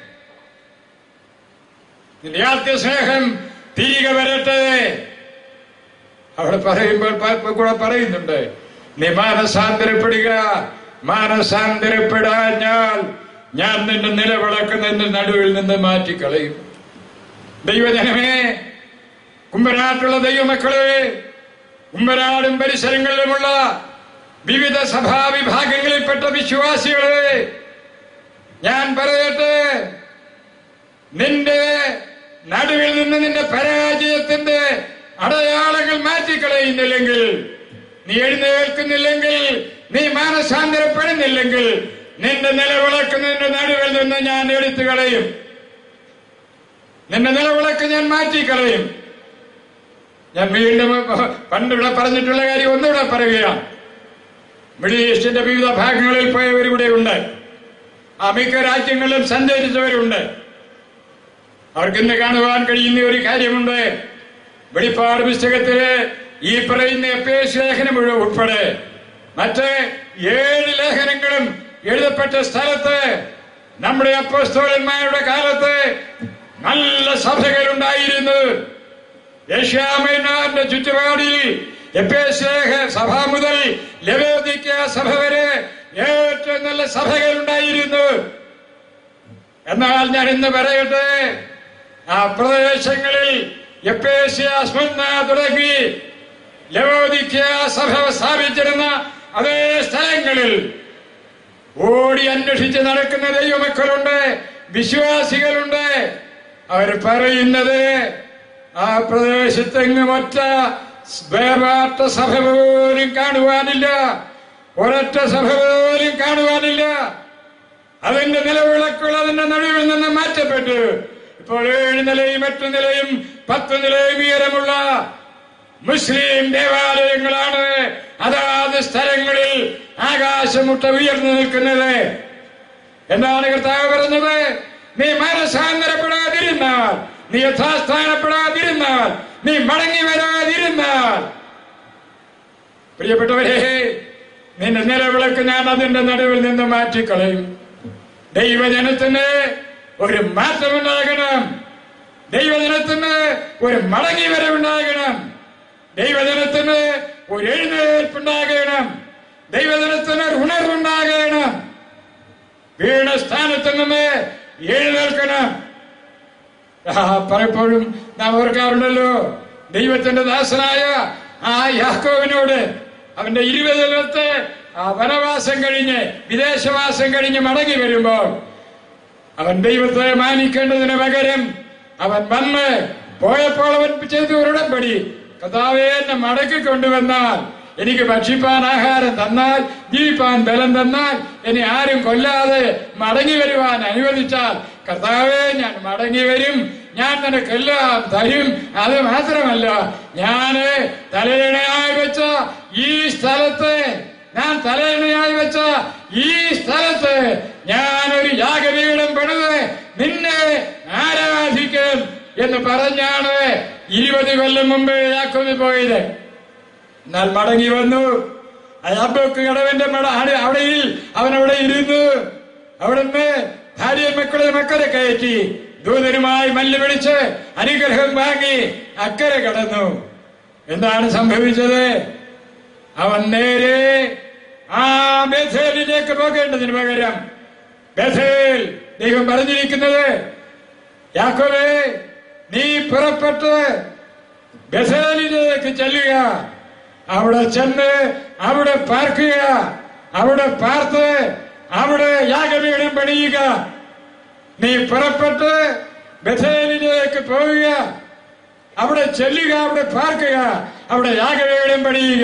നിന്റെ ആദ്യ സ്നേഹം തിരികെ വരട്ടെ അവിടെ പറയുമ്പോൾ പ- കൂടെ പറയുന്നുണ്ട് നീ മാനസാന്തരപ്പെടുക മാനസാന്തരപ്പെടാഞ്ഞാൽ ഞാൻ നിന്റെ നിലവിളക്ക് നിന്റെ നടുവിൽ നിന്ന് മാറ്റിക്കളയും ദൈവജനമേ കുമ്പനാട്ടുള്ള ദൈവമക്കളെ കുമ്പനാടും പരിസരങ്ങളിലുമുള്ള വിവിധ സഭാവിഭാഗങ്ങളിൽപ്പെട്ട വിശ്വാസികളെ ഞാൻ പറയട്ടെ നിന്റെ നടുവിൽ നിന്ന് നിന്റെ പരാജയത്തിന്റെ അടയാളങ്ങൾ മാറ്റിക്കളയുന്നില്ലെങ്കിൽ നീ എഴുന്നേൽക്കുന്നില്ലെങ്കിൽ നീ മാനസാന്തരപ്പെടുന്നില്ലെങ്കിൽ നിന്റെ നിലവിളക്ക് നിന്റെ നടുവിൽ നിന്ന് ഞാൻ എടുത്തു കളയും നിന്റെ നിലവിളക്ക് ഞാൻ മാറ്റിക്കളയും ഞാൻ വീണ്ടും പണ്ടിവിടെ പറഞ്ഞിട്ടുള്ള കാര്യം ഒന്നുകൂടെ പറയുകയാണ് മിഡിൽ ഈസ്റ്റിന്റെ വിവിധ ഭാഗങ്ങളിൽ പോയവരിവിടെ ഉണ്ട് ആ മിക്ക രാജ്യങ്ങളിലും സഞ്ചരിച്ചവരുണ്ട് അവർക്ക് ഇന്ന് കാണുവാൻ കഴിയുന്ന ഒരു കാര്യമുണ്ട് വെളിപ്പാട് പുസ്തകത്തില് ഈ പറയുന്ന എപ്പേസ് ലേഖനം മുഴുവൻ ഉൾപ്പെടെ മറ്റ് ഏഴ് ലേഖനങ്ങളും എഴുതപ്പെട്ട സ്ഥലത്ത് നമ്മുടെ അപ്പോസ്തോലന്മാരുടെ കാലത്ത് നല്ല സഭകളുണ്ടായിരുന്നു ഏഷ്യാമൈനാറിന്റെ ചുറ്റുപാടിൽ എപ്പേസ് ലേഖ സഭ മുതൽ ലവേദിക്ക സഭ വരെ ഏറ്റവും നല്ല സഭകളുണ്ടായിരുന്നു എന്നാൽ ഞാൻ ഇന്ന് പറയട്ടെ ആ പ്രദേശങ്ങളിൽ എപ്പേസ്യ സ്മരണ തുടങ്ങി ലവോദിക്ക സഭ സ്ഥാപിച്ചിരുന്ന അതേ സ്ഥലങ്ങളിൽ ഓടി അന്വേഷിച്ച് നടക്കുന്ന ദൈവമക്കളുണ്ട് വിശ്വാസികളുണ്ട് അവർ പറയുന്നത് ആ പ്രദേശത്തെങ്ങും ഒറ്റ വേർപാട്ട സഭ പോലും കാണുവാനില്ല ഒരൊറ്റ സഭ പോലും കാണുവാനില്ല അതിന്റെ നിലവിളക്കുകൾ അതിന്റെ നടുവിൽ നിന്ന് മാറ്റപ്പെട്ടു ഇപ്പോൾ ഏഴ് നിലയും എട്ട് നിലയും പത്ത് നിലയും ഉയരമുള്ള മുസ്ലിം ദേവാലയങ്ങളാണ് അതാത് സ്ഥലങ്ങളിൽ ആകാശമുട്ട ഉയർന്നു നിൽക്കുന്നത് എന്താണ് കർത്താവ് പറഞ്ഞത് നീ മനസാന്തരപ്പെടാതിരുന്നാൽ നീ യഥാസ്ഥാനപ്പെടാതിരുന്നാൽ നീ മടങ്ങി വരാതിരുന്നാൽ പ്രിയപ്പെട്ടവരെ നിന്റെ നിലവിളക്ക് ഞാൻ അതിന്റെ നടുവിൽ നിന്ന് മാറ്റിക്കളയും ദൈവജനത്തിന് ഒരു മാറ്റമുണ്ടാകണം ദൈവജനത്തിന് ഒരു മടങ്ങി വരവുണ്ടാകണം ദൈവജനത്തിന് ഒരു എഴുന്നേൽപ്പുണ്ടാകണം ദൈവജനത്തിന് ഒരു ഉണർവുണ്ടാകണം വീണ സ്ഥാനത്ത് നിന്ന് എഴുന്നേൽക്കണം ആ, പലപ്പോഴും നാം ഓർക്കാറുണ്ടല്ലോ ദൈവത്തിന്റെ ദാസനായ ആ യാക്കോവിനോട് അവന്റെ ഇരുപതിലത്തെ ആ വനവാസം കഴിഞ്ഞ് വിദേശവാസം കഴിഞ്ഞ് മടങ്ങി വരുമ്പോൾ അവൻ ദൈവത്തെ മാനിക്കേണ്ടതിന് പകരം അവൻ വന്ന് പോയപ്പോൾ അവൻ ചെയ്തു ഒരു ഉടമ്പടി കഥാവെ എന്നെ മടക്കി കൊണ്ടുവന്നാൽ എനിക്ക് ഭക്ഷിപ്പാൻ ആഹാരം തന്നാൽ ജീവിപ്പാൻ ബലം തന്നാൽ ഇനി ആരും കൊല്ലാതെ മടങ്ങി വരുവാൻ അനുവദിച്ചാൽ കർത്താവെ ഞാൻ മടങ്ങി വരും ഞാൻ നിനക്കെല്ലാം തരും അത് മാത്രമല്ല ഞാന് തലയിണയായി വെച്ച ഈ സ്ഥലത്ത് ഞാൻ തലയിണയായി വെച്ച ഈ സ്ഥലത്ത് ഞാൻ ഒരു യാഗപീഠം പണിത് നിന്നെ ആരാധിക്കും എന്ന് പറഞ്ഞാണ് ഇരുപത് കൊല്ലം മുമ്പ് യാക്കോബി പോയത് എന്നാൽ മടങ്ങി വന്നു അയാബോക്ക് കടവന്റെ മട അവിടെ- അവിടെയിൽ അവൻ അവിടെ ഇരുന്നു അവിടുന്ന് ഭാര്യ മക്കളെ മക്കളെ കയറ്റി ദൂതനുമായി മല്ല് വിളിച്ച് അനുഗ്രഹം വാങ്ങി അക്കരെ കടന്നു എന്താണ് സംഭവിച്ചത് അവൻ നേരെ ആ ബേഥേലിലേക്ക് പോകേണ്ടതിന് പകരം ബേഥേൽ ദൈവം പറഞ്ഞിരിക്കുന്നത് യാക്കോബേ നീ പുറപ്പെട്ട് ബസേലിലേക്ക് ചെല്ലുക അവിടെ ചെന്ന് അവിടെ പാർക്കുക അവിടെ പാർത്ത് അവിടെ യാഗപീഠം പണിയുക നീ പുറപ്പെട്ട് ബഥേലിലേക്ക് പോവുക അവിടെ ചെല്ലുക അവിടെ പാർക്കുക അവിടെ യാഗപീഠം പണിയുക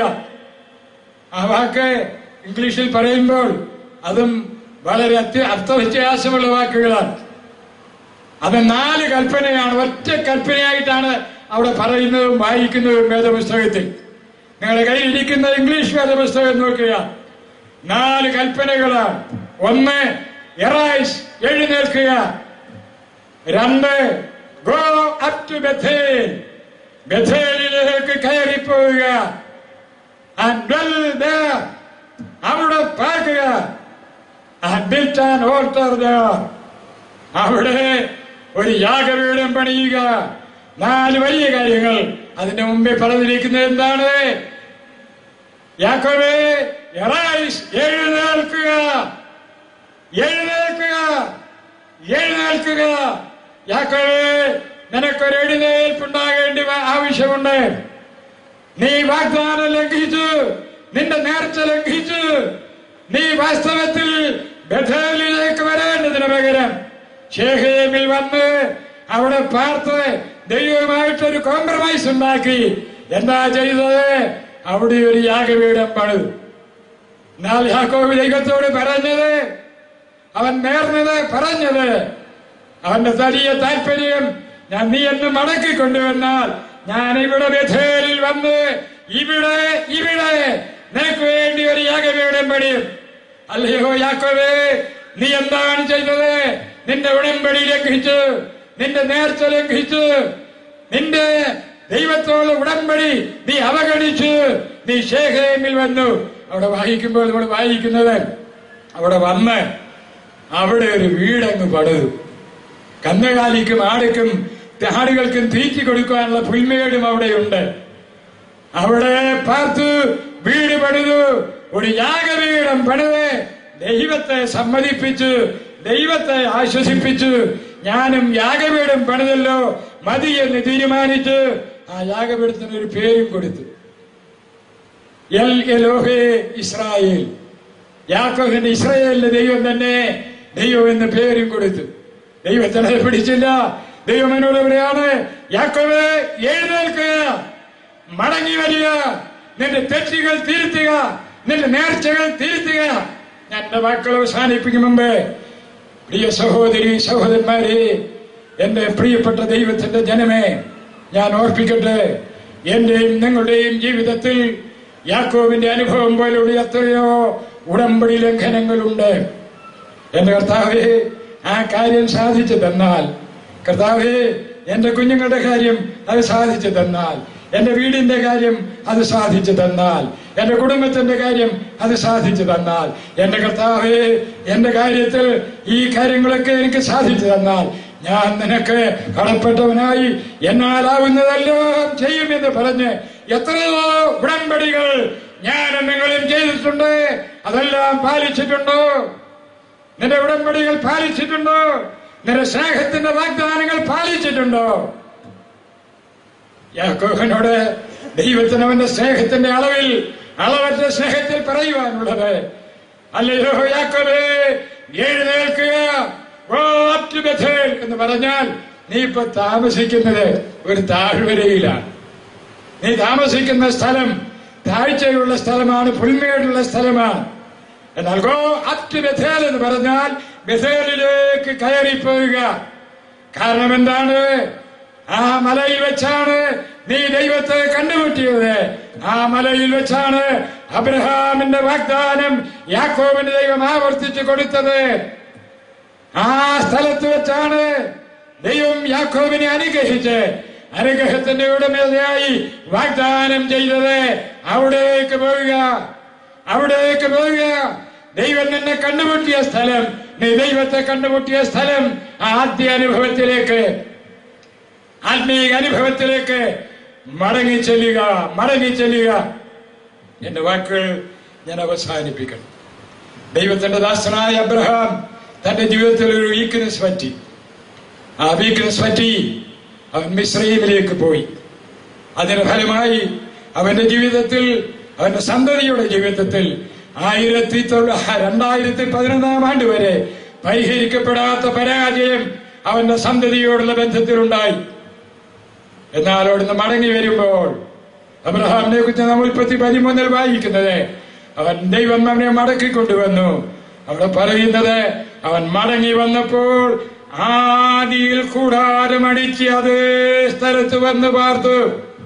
ആ വാക്ക് ഇംഗ്ലീഷിൽ പറയുമ്പോൾ അതും വളരെ അത്യ അർത്ഥവ്യത്യാസമുള്ള വാക്കുകളാണ് അത് നാല് കൽപ്പനയാണ് ഒറ്റ കൽപ്പനയായിട്ടാണ് അവിടെ പറയുന്നതും വായിക്കുന്നതും വേദപുസ്തകത്തിൽ നിങ്ങളുടെ കയ്യിൽ ഇരിക്കുന്ന ഇംഗ്ലീഷ് വേദപുസ്തകം നോക്കുക നാല് കൽപ്പനകളാണ് ഒന്ന് എറൈസ് എഴുന്നേൽക്കുക രണ്ട് ഗോ അപ് ടു ബഥേൽ ബഥേലിലേക്ക് കയറിപ്പോവുക and dwell there അവിടെ പാർക്കുക and build an altar there അവിടെ ഒരു യാഗപീഠം പണിയുക നാല് വലിയ കാര്യങ്ങൾ അതിന്റെ മുമ്പേ പറഞ്ഞിരിക്കുന്നത് എന്താണ് യാക്കോബേ എറൈസ് എഴുന്നേൽക്കുക എഴുന്നേൽക്കുക എഴുന്നേൽക്കുക യാക്കോബേ നിനക്കൊരു എഴുന്നേൽപ്പുണ്ടാകേണ്ടി വ- ആവശ്യമുണ്ട് നീ വാഗ്ദാനം ലംഘിച്ചു നിന്റെ നേർച്ച ലംഘിച്ചു നീ വാസ്തവത്തിൽ ബഥേലിലേക്ക് വരേണ്ടതിന് പകരം ഷേഖേമിൽ വന്ന് അവിടെ പാർത്ത് ദൈവവുമായിട്ടൊരു കോംപ്രമൈസ് ഉണ്ടാക്കി എന്താ ചെയ്തത് അവിടെ ഒരു യാഗപീഠം പണിതു എന്നാൽ യാക്കോബ് ദൈവത്തോട് പറഞ്ഞത് അവൻ നേർന്നത് പറഞ്ഞത് അവന്റെ തടിയ താല്പര്യം ഞാൻ നീ എന്ന് മടക്കി കൊണ്ടുവന്നാൽ ഞാൻ ഇവിടെ ബഥേലിൽ വന്ന് ഇവിടെ ഇവിടെ നിനക്ക് വേണ്ടി ഒരു യാഗപീഠം പണിയും അല്ലയോ യാക്കോവേ നീ എന്താണ് ചെയ്തത് നിന്റെ ഉടമ്പടി ലംഘിച്ചു നിന്റെ നേർച്ച ലംഘിച്ചു നിന്റെ ദൈവത്തോട് ഉടമ്പടി നീ അവഗണിച്ചു നീ ശേഖരമിൽ വന്നു അവിടെ വായിക്കുമ്പോൾ നമ്മൾ വായിക്കുന്നത് അവിടെ വന്ന് അവിടെ ഒരു വീടങ്ങ് പടുതു കന്നുകാലിക്കും ആടുക്കും ആടുകൾക്കും തീറ്റി കൊടുക്കാനുള്ള പുൽമേടും അവിടെയുണ്ട് അവിടെ പാർത്തു വീട് പണിതു ഒരു യാഗപീഠം പണിത് ദൈവത്തെ സമ്മതിപ്പിച്ചു ദൈവത്തെ ആശ്വസിപ്പിച്ചു ഞാനും യാഗപീഠം പണിതല്ലോ മതി എന്ന് തീരുമാനിച്ച് ആ യാഗപീഠത്തിന് ഒരു പേരും കൊടുത്തു എൽ എലോഹേ ഇസ്രായേൽ യാക്കോഹിന്റെ ഇസ്രായേലിന്റെ ദൈവം തന്നെ ദൈവം എന്ന പേരും കൊടുത്തു ദൈവത്തിനെ പിടിച്ചില്ല ദൈവം എന്നോട് എവിടെയാണ് യാക്കോവേ എഴുന്നേൽക്കുക മടങ്ങി വരിക നിന്റെ തെറ്റുകൾ തിരുത്തുക നിന്റെ നേർച്ചകൾ തിരുത്തുക ഞാൻ എന്റെ വാക്കുകൾ അവസാനിപ്പിക്കും മുമ്പേ പ്രിയ സഹോദരി സഹോദരന്മാരെ എന്റെ പ്രിയപ്പെട്ട ദൈവത്തിന്റെ ജനമേ ഞാൻ ഓർപ്പിക്കട്ടെ എന്റെയും നിങ്ങളുടെയും ജീവിതത്തിൽ യാക്കോവിന്റെ അനുഭവം പോലുള്ള എത്രയോ ഉടമ്പടി ലംഘനങ്ങളുണ്ട് എന്റെ കർത്താവേ ആ കാര്യം സാധിച്ചു തന്നാൽ കർത്താവേ എന്റെ കുഞ്ഞുങ്ങളുടെ കാര്യം അത് സാധിച്ചു തന്നാൽ എന്റെ വീടിന്റെ കാര്യം അത് സാധിച്ചു തന്നാൽ എന്റെ കുടുംബത്തിന്റെ കാര്യം അത് സാധിച്ചു തന്നാൽ എന്റെ കർത്താവേ എന്റെ കാര്യത്തിൽ ഈ കാര്യങ്ങളൊക്കെ എനിക്ക് സാധിച്ചു തന്നാൽ ഞാൻ നിനക്ക് കടപ്പെട്ടവനായി എന്നാലാവുന്നതെല്ലാം ചെയ്യുമെന്ന് പറഞ്ഞ് എത്രയോ ഉടമ്പടികൾ ഞാൻ നിങ്ങളും ചെയ്തിട്ടുണ്ട് അതെല്ലാം പാലിച്ചിട്ടുണ്ടോ നിന്റെ ഉടമ്പടികൾ പാലിച്ചിട്ടുണ്ടോ നിന്റെ സ്നേഹത്തിന്റെ വാഗ്ദാനങ്ങൾ പാലിച്ചിട്ടുണ്ടോ യാക്കോഹനോട് ദൈവത്തിന് അവന്റെ സ്നേഹത്തിന്റെ അളവിൽ അളവറ്റ സ്നേഹത്തിൽ പറയുവാനുള്ളത് അല്ലയോ യാക്കോബേ എഴുന്നേൽക്കുക Go up to Bethel എന്ന് പറഞ്ഞാൽ നീ ഇപ്പൊ താമസിക്കുന്നത് ഒരു താഴ്വരയിലാണ് നീ താമസിക്കുന്ന സ്ഥലം താഴ്ചയുള്ള സ്ഥലമാണ് പുൽമേടുള്ള സ്ഥലമാണ് എന്നാൽ ഗോ അപ് ടു ബഥേൽ എന്ന് പറഞ്ഞാൽ ബഥേലിലേക്ക് കയറിപ്പോവുക കാരണം എന്താണ് ആ മലയിൽ വെച്ചാണ് നീ ദൈവത്തെ കണ്ടുമുട്ടിയത് ആ മലയിൽ വെച്ചാണ് അബ്രഹാമിന്റെ വാഗ്ദാനം യാക്കോബിന്റെ ദൈവം ആവർത്തിച്ചു കൊടുത്തത് ആ സ്ഥലത്ത് വെച്ചാണ് ദൈവം യാക്കോബിനെ അനുഗ്രഹിച്ച് അനുഗ്രഹത്തിന്റെ ഉടമയായി വാഗ്ദാനം ചെയ്തത് അവിടേക്ക് പോവുക അവിടേക്ക് പോവുക ദൈവം നിന്നെ കണ്ടുമുട്ടിയ സ്ഥലം നീ ദൈവത്തെ കണ്ടുമുട്ടിയ സ്ഥലം ആ ആദ്യ അനുഭവത്തിലേക്ക് ആത്മീയ അനുഭവത്തിലേക്ക് മടങ്ങി ചെല്ലുക മടങ്ങി ചെല്ലുക എന്റെ വാക്കുകൾ ഞാൻ അവസാനിപ്പിക്കണം ദൈവത്തിന്റെ ദാസനായ അബ്രഹാം തന്റെ ജീവിതത്തിൽ ഒരു വീക്ക്നെസ് പറ്റി ആ വീക്ക്നെസ് പറ്റി അവൻ മിശ്രയിലേക്ക് പോയി അതിന് ഫലമായി അവന്റെ ജീവിതത്തിൽ അവന്റെ സന്തതിയുടെ ജീവിതത്തിൽ ആയിരത്തി തൊള്ള രണ്ടായിരത്തി പതിനൊന്നാം ആണ്ട് വരെ പരിഹരിക്കപ്പെടാത്ത പരാജയം അവന്റെ സന്തതിയോടുള്ള ബന്ധത്തിലുണ്ടായി എന്നാൽ അവിടുന്ന് മടങ്ങി വരുമ്പോൾ അബ്രഹാമിനെ കുറിച്ച് നാം ഉൽപ്പത്തി പതിമൂന്നിൽ വായിക്കുന്നത് അവൻ ദൈവം അവനെ മടക്കിക്കൊണ്ടുവന്നു അവിടെ പറയുന്നത് അവൻ മടങ്ങി വന്നപ്പോൾ ആദിയിൽ കൂടാരമടിച്ച് അതേ സ്ഥലത്ത് വന്ന് പാർത്തു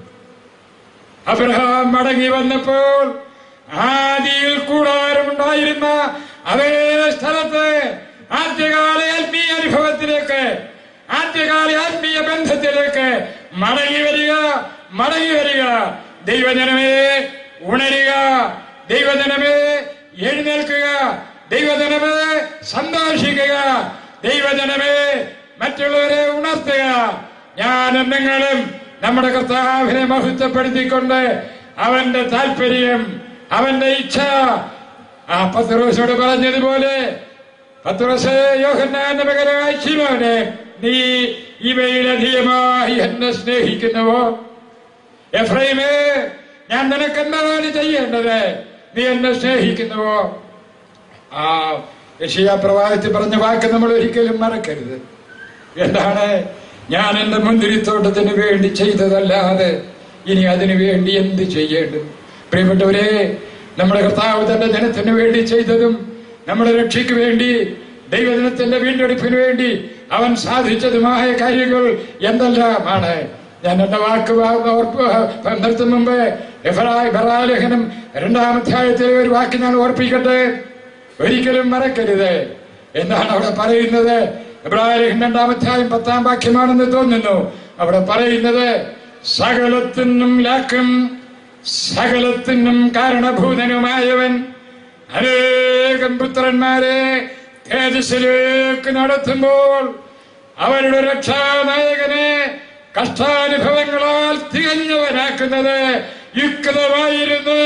അബ്രഹാം മടങ്ങി വന്നപ്പോൾ ആദിയിൽ കൂടാരമുണ്ടായിരുന്ന അതേ സ്ഥലത്ത് ആദ്യകാല ആത്മീയ അനുഭവത്തിലേക്ക് ആദ്യകാല ആത്മീയ ബന്ധത്തിലേക്ക് മടങ്ങി വരിക മടങ്ങി വരിക ദൈവജനമേ ഉണരുക ദൈവജനമേ എഴുന്നേൽക്കുക ദൈവജനമേ സന്തോഷിക്കുക ദൈവജനമേ മറ്റുള്ളവരെ ഉണർത്തുക ഞാനും നിങ്ങളും നമ്മുടെ കർത്താവിനെ മഹത്വപ്പെടുത്തിക്കൊണ്ട് അവന്റെ താല്പര്യം അവന്റെ ഇച്ഛ ആ പത്രോസോട് പറഞ്ഞതുപോലെ പത്രോസ് യോഹന്നാന്റെ മകനായ ശിലോനെ നീ ഇവയിലധികമായി എന്നെ സ്നേഹിക്കുന്നുവോ എഫ്രൈമേ ഞാൻ നിനക്ക് എന്താണ് ചെയ്യേണ്ടത് നീ എന്നെ സ്നേഹിക്കുന്നുവോ ആ യഷിയ പ്രവാഹത്തിൽ പറഞ്ഞ വാക്ക് നമ്മൾ ഒരിക്കലും മറക്കരുത് എന്താണ് ഞാൻ എന്റെ മുന്തിരിത്തോട്ടത്തിന് വേണ്ടി ചെയ്തതല്ലാതെ ഇനി അതിനു വേണ്ടി എന്ത് ചെയ്യേണ്ടത് പ്രിയപ്പെട്ടവരെ നമ്മുടെ കർത്താവ് തന്റെ ജനത്തിന് വേണ്ടി ചെയ്തതും നമ്മുടെ രക്ഷയ്ക്ക് വേണ്ടി ദൈവജനത്തിന്റെ വീണ്ടെടുപ്പിന് വേണ്ടി അവൻ സാധിച്ചതുമായ കാര്യങ്ങൾ എന്തെല്ലാമാണ് ഞാൻ എന്റെ വാക്ക് വാ- ഓർപ്പ് നിർത്തും മുമ്പ് എഫറാലേഖനം രണ്ടാം അധ്യായത്തിലെ ഒരു വാക്ക് ഞാൻ ഓർപ്പിക്കട്ടെ ഒരിക്കലും മറക്കരുത് എന്താണ് അവിടെ പറയുന്നത് എബ്രാഹിം രണ്ടാം അധ്യായം പത്താം വാക്യമാണെന്ന് തോന്നുന്നു അവിടെ പറയുന്നത് സകലത്തിനും ലാക്കും സകലത്തിനും കാരണഭൂതനുമായവൻ അനേകം പുത്രന്മാരെ തേജസ്സിലേക്ക് നടത്തുമ്പോൾ അവരുടെ രക്ഷാനായകനെ കഷ്ടാനുഭവങ്ങളാൽ തികഞ്ഞവനാക്കുന്നത് യുക്തമായിരുന്നു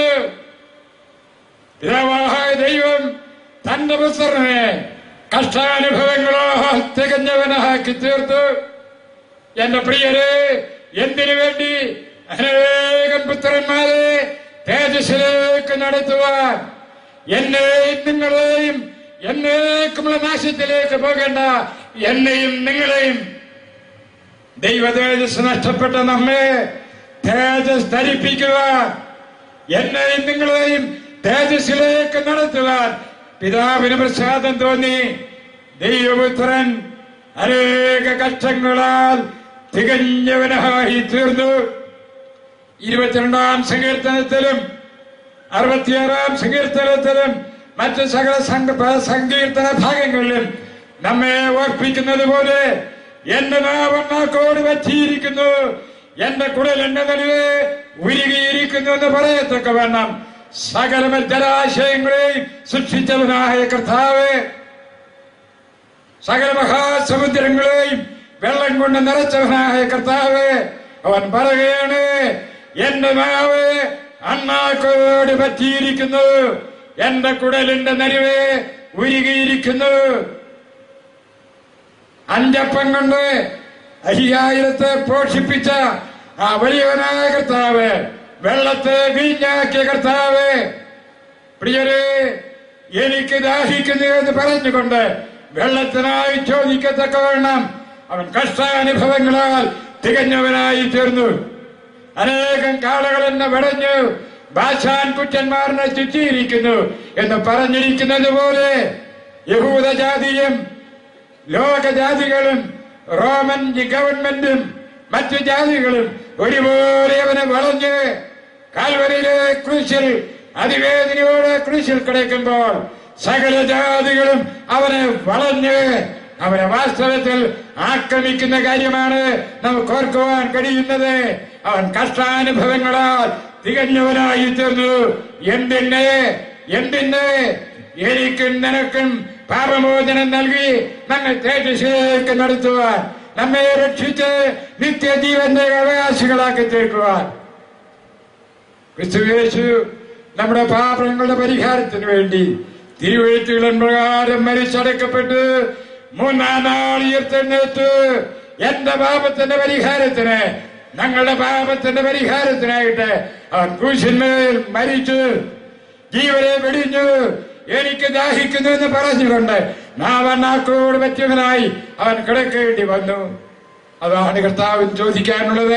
പിതാവായ ദൈവം തന്റെ പുത്രനെ കഷ്ടാനുഭവങ്ങളാൽ തികഞ്ഞവനാക്കി തീർത്തു എന്റെ പ്രിയരെ എന്തിനു വേണ്ടി അനേകം പുത്രന്മാരെ തേജസ്സിലേക്ക് നടത്തുവാൻ എന്നെയും നിങ്ങളെയും എന്നേക്കുമുള്ള നാശത്തിലേക്ക് പോകേണ്ട എന്നെയും നിങ്ങളെയും ദൈവ തേജസ് നഷ്ടപ്പെട്ട നമ്മെ തേജസ് ധരിപ്പിക്കുവാൻ എന്നെയും നിങ്ങളെയും തേജസ്സിലേക്ക് നടത്തുവാൻ പിതാവിന് പ്രസാദം തോന്നി ദൈവപുത്രൻ അനേക കഷ്ടങ്ങളാൽ തികഞ്ഞവനായി തീർന്നു ഇരുപത്തിരണ്ടാം സങ്കീർത്തനത്തിലും അറുപത്തിയാറാം സങ്കീർത്തനത്തിലും മറ്റ് സകല സംഘ- സങ്കീർത്തന ഭാഗങ്ങളിലും നമ്മെ ഓർപ്പിക്കുന്നത് പോലെ എന്റെ നാവണ്ണാക്കോട് പറ്റിയിരിക്കുന്നു എന്റെ കുടൽ എന്റെ നടുവെ ഉരുകിയിരിക്കുന്നു എന്ന് പറയത്തക്ക വേണം സകല ജലാശയങ്ങളെയും സൃഷ്ടിച്ചവനായ കർത്താവ് സകല മഹാസമുദ്രങ്ങളെയും വെള്ളം കൊണ്ട് നിറച്ചവനായ കർത്താവ് അവൻ പറയുകയാണ് എന്റെ നാവ് അണ്ണാക്കോട് പറ്റിയിരിക്കുന്നു എന്റെ കുടലിന്റെ നരുവെ ഉരുകിയിരിക്കുന്നു അഞ്ചപ്പം കൊണ്ട് അയ്യായിരത്തെ പോഷിപ്പിച്ച ആ വലിയവനായ കർത്താവ് വെള്ളത്തെ വീഞ്ഞാക്കിയ കർത്താവ് പ്രിയരെ എനിക്ക് ദാഹിക്കുന്നു എന്ന് പറഞ്ഞുകൊണ്ട് വെള്ളത്തിനായി ചോദിക്കത്തക്കവണ്ണം അവൻ കഷ്ടാനുഭവങ്ങളാൽ തികഞ്ഞവനായി തീർന്നു അനേകം കാളകൾ എന്നെ വെടഞ്ഞു ബാഷാൻ കുറ്റന്മാരനെ ചുറ്റിയിരിക്കുന്നു എന്ന് പറഞ്ഞിരിക്കുന്നത് പോലെ യഹൂദ ജാതിയും ലോകജാതികളും റോമൻ ഗവൺമെന്റും മറ്റു ജാതികളും ഒരുപോലെ അവനെ വളഞ്ഞ് കാൽവരിയിലെ ക്രൂശിൽ അതിവേദനയോടെ ക്രൂശിൽ കിടക്കുമ്പോൾ സകല ജാതികളും അവനെ വളഞ്ഞ് അവനെ വാസ്തവത്തിൽ ആക്രമിക്കുന്ന കാര്യമാണ് നമുക്ക് ഓർക്കുവാൻ കഴിയുന്നത് അവൻ കഷ്ടാനുഭവങ്ങളാൽ തികഞ്ഞവനായി തീർന്നു എന്തിന് എന്തിന് എനിക്കും നിനക്കും പാപമോചനം നൽകി നമ്മെ തേജസ്സിലേക്ക് നടത്തുവാൻ നമ്മെ രക്ഷിച്ച് നിത്യജീവന്റെ അവകാശികളാക്കി തീർക്കുവാൻ ക്രിസ്തുവേശു നമ്മുടെ പാപങ്ങളുടെ പരിഹാരത്തിന് വേണ്ടി തിരുവഴുത്തുകളൻ പ്രകാരം മരിച്ചടക്കപ്പെട്ട് മൂന്നാം നാൾ ഉയർത്തെഴുന്നേറ്റ് എന്റെ പാപത്തിന്റെ പരിഹാരത്തിന് ഞങ്ങളുടെ പാപത്തിന്റെ പരിഹാരത്തിനായിട്ട് അവൻ ക്രൂശന്മേൽ മരിച്ചു ജീവനെ വെടിഞ്ഞു എനിക്ക് ദാഹിക്കുന്നു എന്ന് പറഞ്ഞുകൊണ്ട് നാവണ്ണാക്കോട് പറ്റിയവനായി അവൻ കിടക്കേണ്ടി വന്നു അതാണ് കർത്താവിന് ചോദിക്കാനുള്ളത്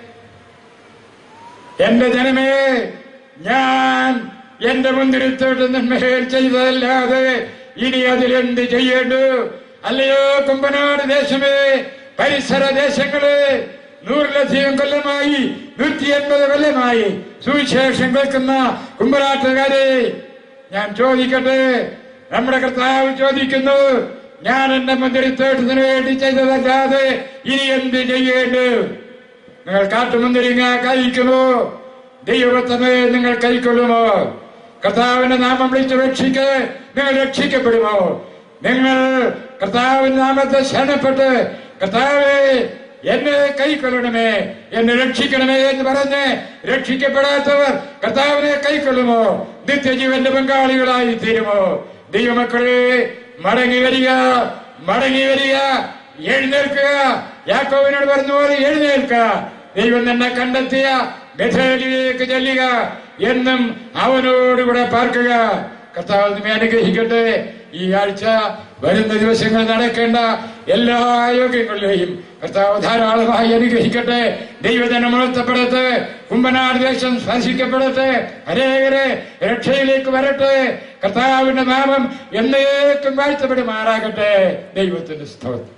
എന്റെ ജനമേ ഞാൻ എന്റെ മുന്തിരിത്തോട്ട് നന്മകൾ ചെയ്തതല്ലാതെ ഇനി അതിലെന്ത് ചെയ്യേണ്ടു അല്ലയോ കുമ്പനാട് ദേശമേ പരിസര ദേശങ്ങളെ നൂറിലധികം കൊല്ലമായി നൂറ്റി എൺപത് കൊല്ലമായി സുവിശേഷം കേൾക്കുന്ന കുമ്പനാട്ടുകാരെ ഞാൻ ചോദിക്കട്ടെ നമ്മുടെ കർത്താവ് ചോദിക്കുന്നു ഞാൻ എന്റെ മുന്തിരിത്തോട്ടത്തിന് വേണ്ടി ചെയ്തതല്ലാതെ ഇനി എന്ത് ചെയ്യേണ്ടു നിങ്ങൾ കാട്ടുമുന്തിരിങ്ങ കഴിക്കുമോ ദൈവത്തമേ നിങ്ങൾ കൈക്കൊള്ളുമോ കർത്താവിന്റെ നാമം വിളിച്ച് രക്ഷിക്ക് നിങ്ങൾ രക്ഷിക്കപ്പെടുമോ നിങ്ങൾ കർത്താവിന്റെ നാമത്തെ ശരണപ്പെട്ട് കർത്താവെ എന്നെ കൈക്കൊള്ളണമേ എന്നെ രക്ഷിക്കണമേ എന്ന് പറഞ്ഞ് രക്ഷിക്കപ്പെടാത്തവർ കർത്താവിനെ കൈക്കൊള്ളുമോ നിത്യജീവന്റെ പങ്കാളികളായി തീരുമോ ദൈവമക്കളെ മടങ്ങി വരിക മടങ്ങി വരിക എഴുന്നേൽക്കുക യാക്കോവിനോട് പറഞ്ഞതുപോലെ എഴുന്നേൽക്കുക ദൈവം തന്നെ കണ്ടെത്തിയ ബഥേലിലേക്ക് ചെല്ലുക എന്നും അവനോടുകൂടെ പാർക്കുക കർത്താവ് നമ്മെ അനുഗ്രഹിക്കട്ടെ ഈ ആഴ്ച വരുന്ന ദിവസങ്ങൾ നടക്കേണ്ട എല്ലാ യോഗ്യങ്ങളിലെയും കർത്താവ് ധാരാളമായി അനുഗ്രഹിക്കട്ടെ ദൈവജനം ഉണർത്തപ്പെടട്ടെ കുമ്പനാട് ദേശം സ്പർശിക്കപ്പെടട്ടെ അനേകരെ രക്ഷയിലേക്ക് വരട്ടെ കർത്താവിന്റെ നാമം എന്നേക്കും വാഴ്ത്തപ്പെടുമാറാകട്ടെ ദൈവത്തിന്റെ സ്തോത്രം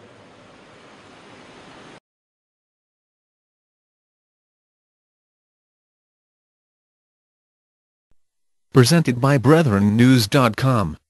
Presented by BrethrenNews.com.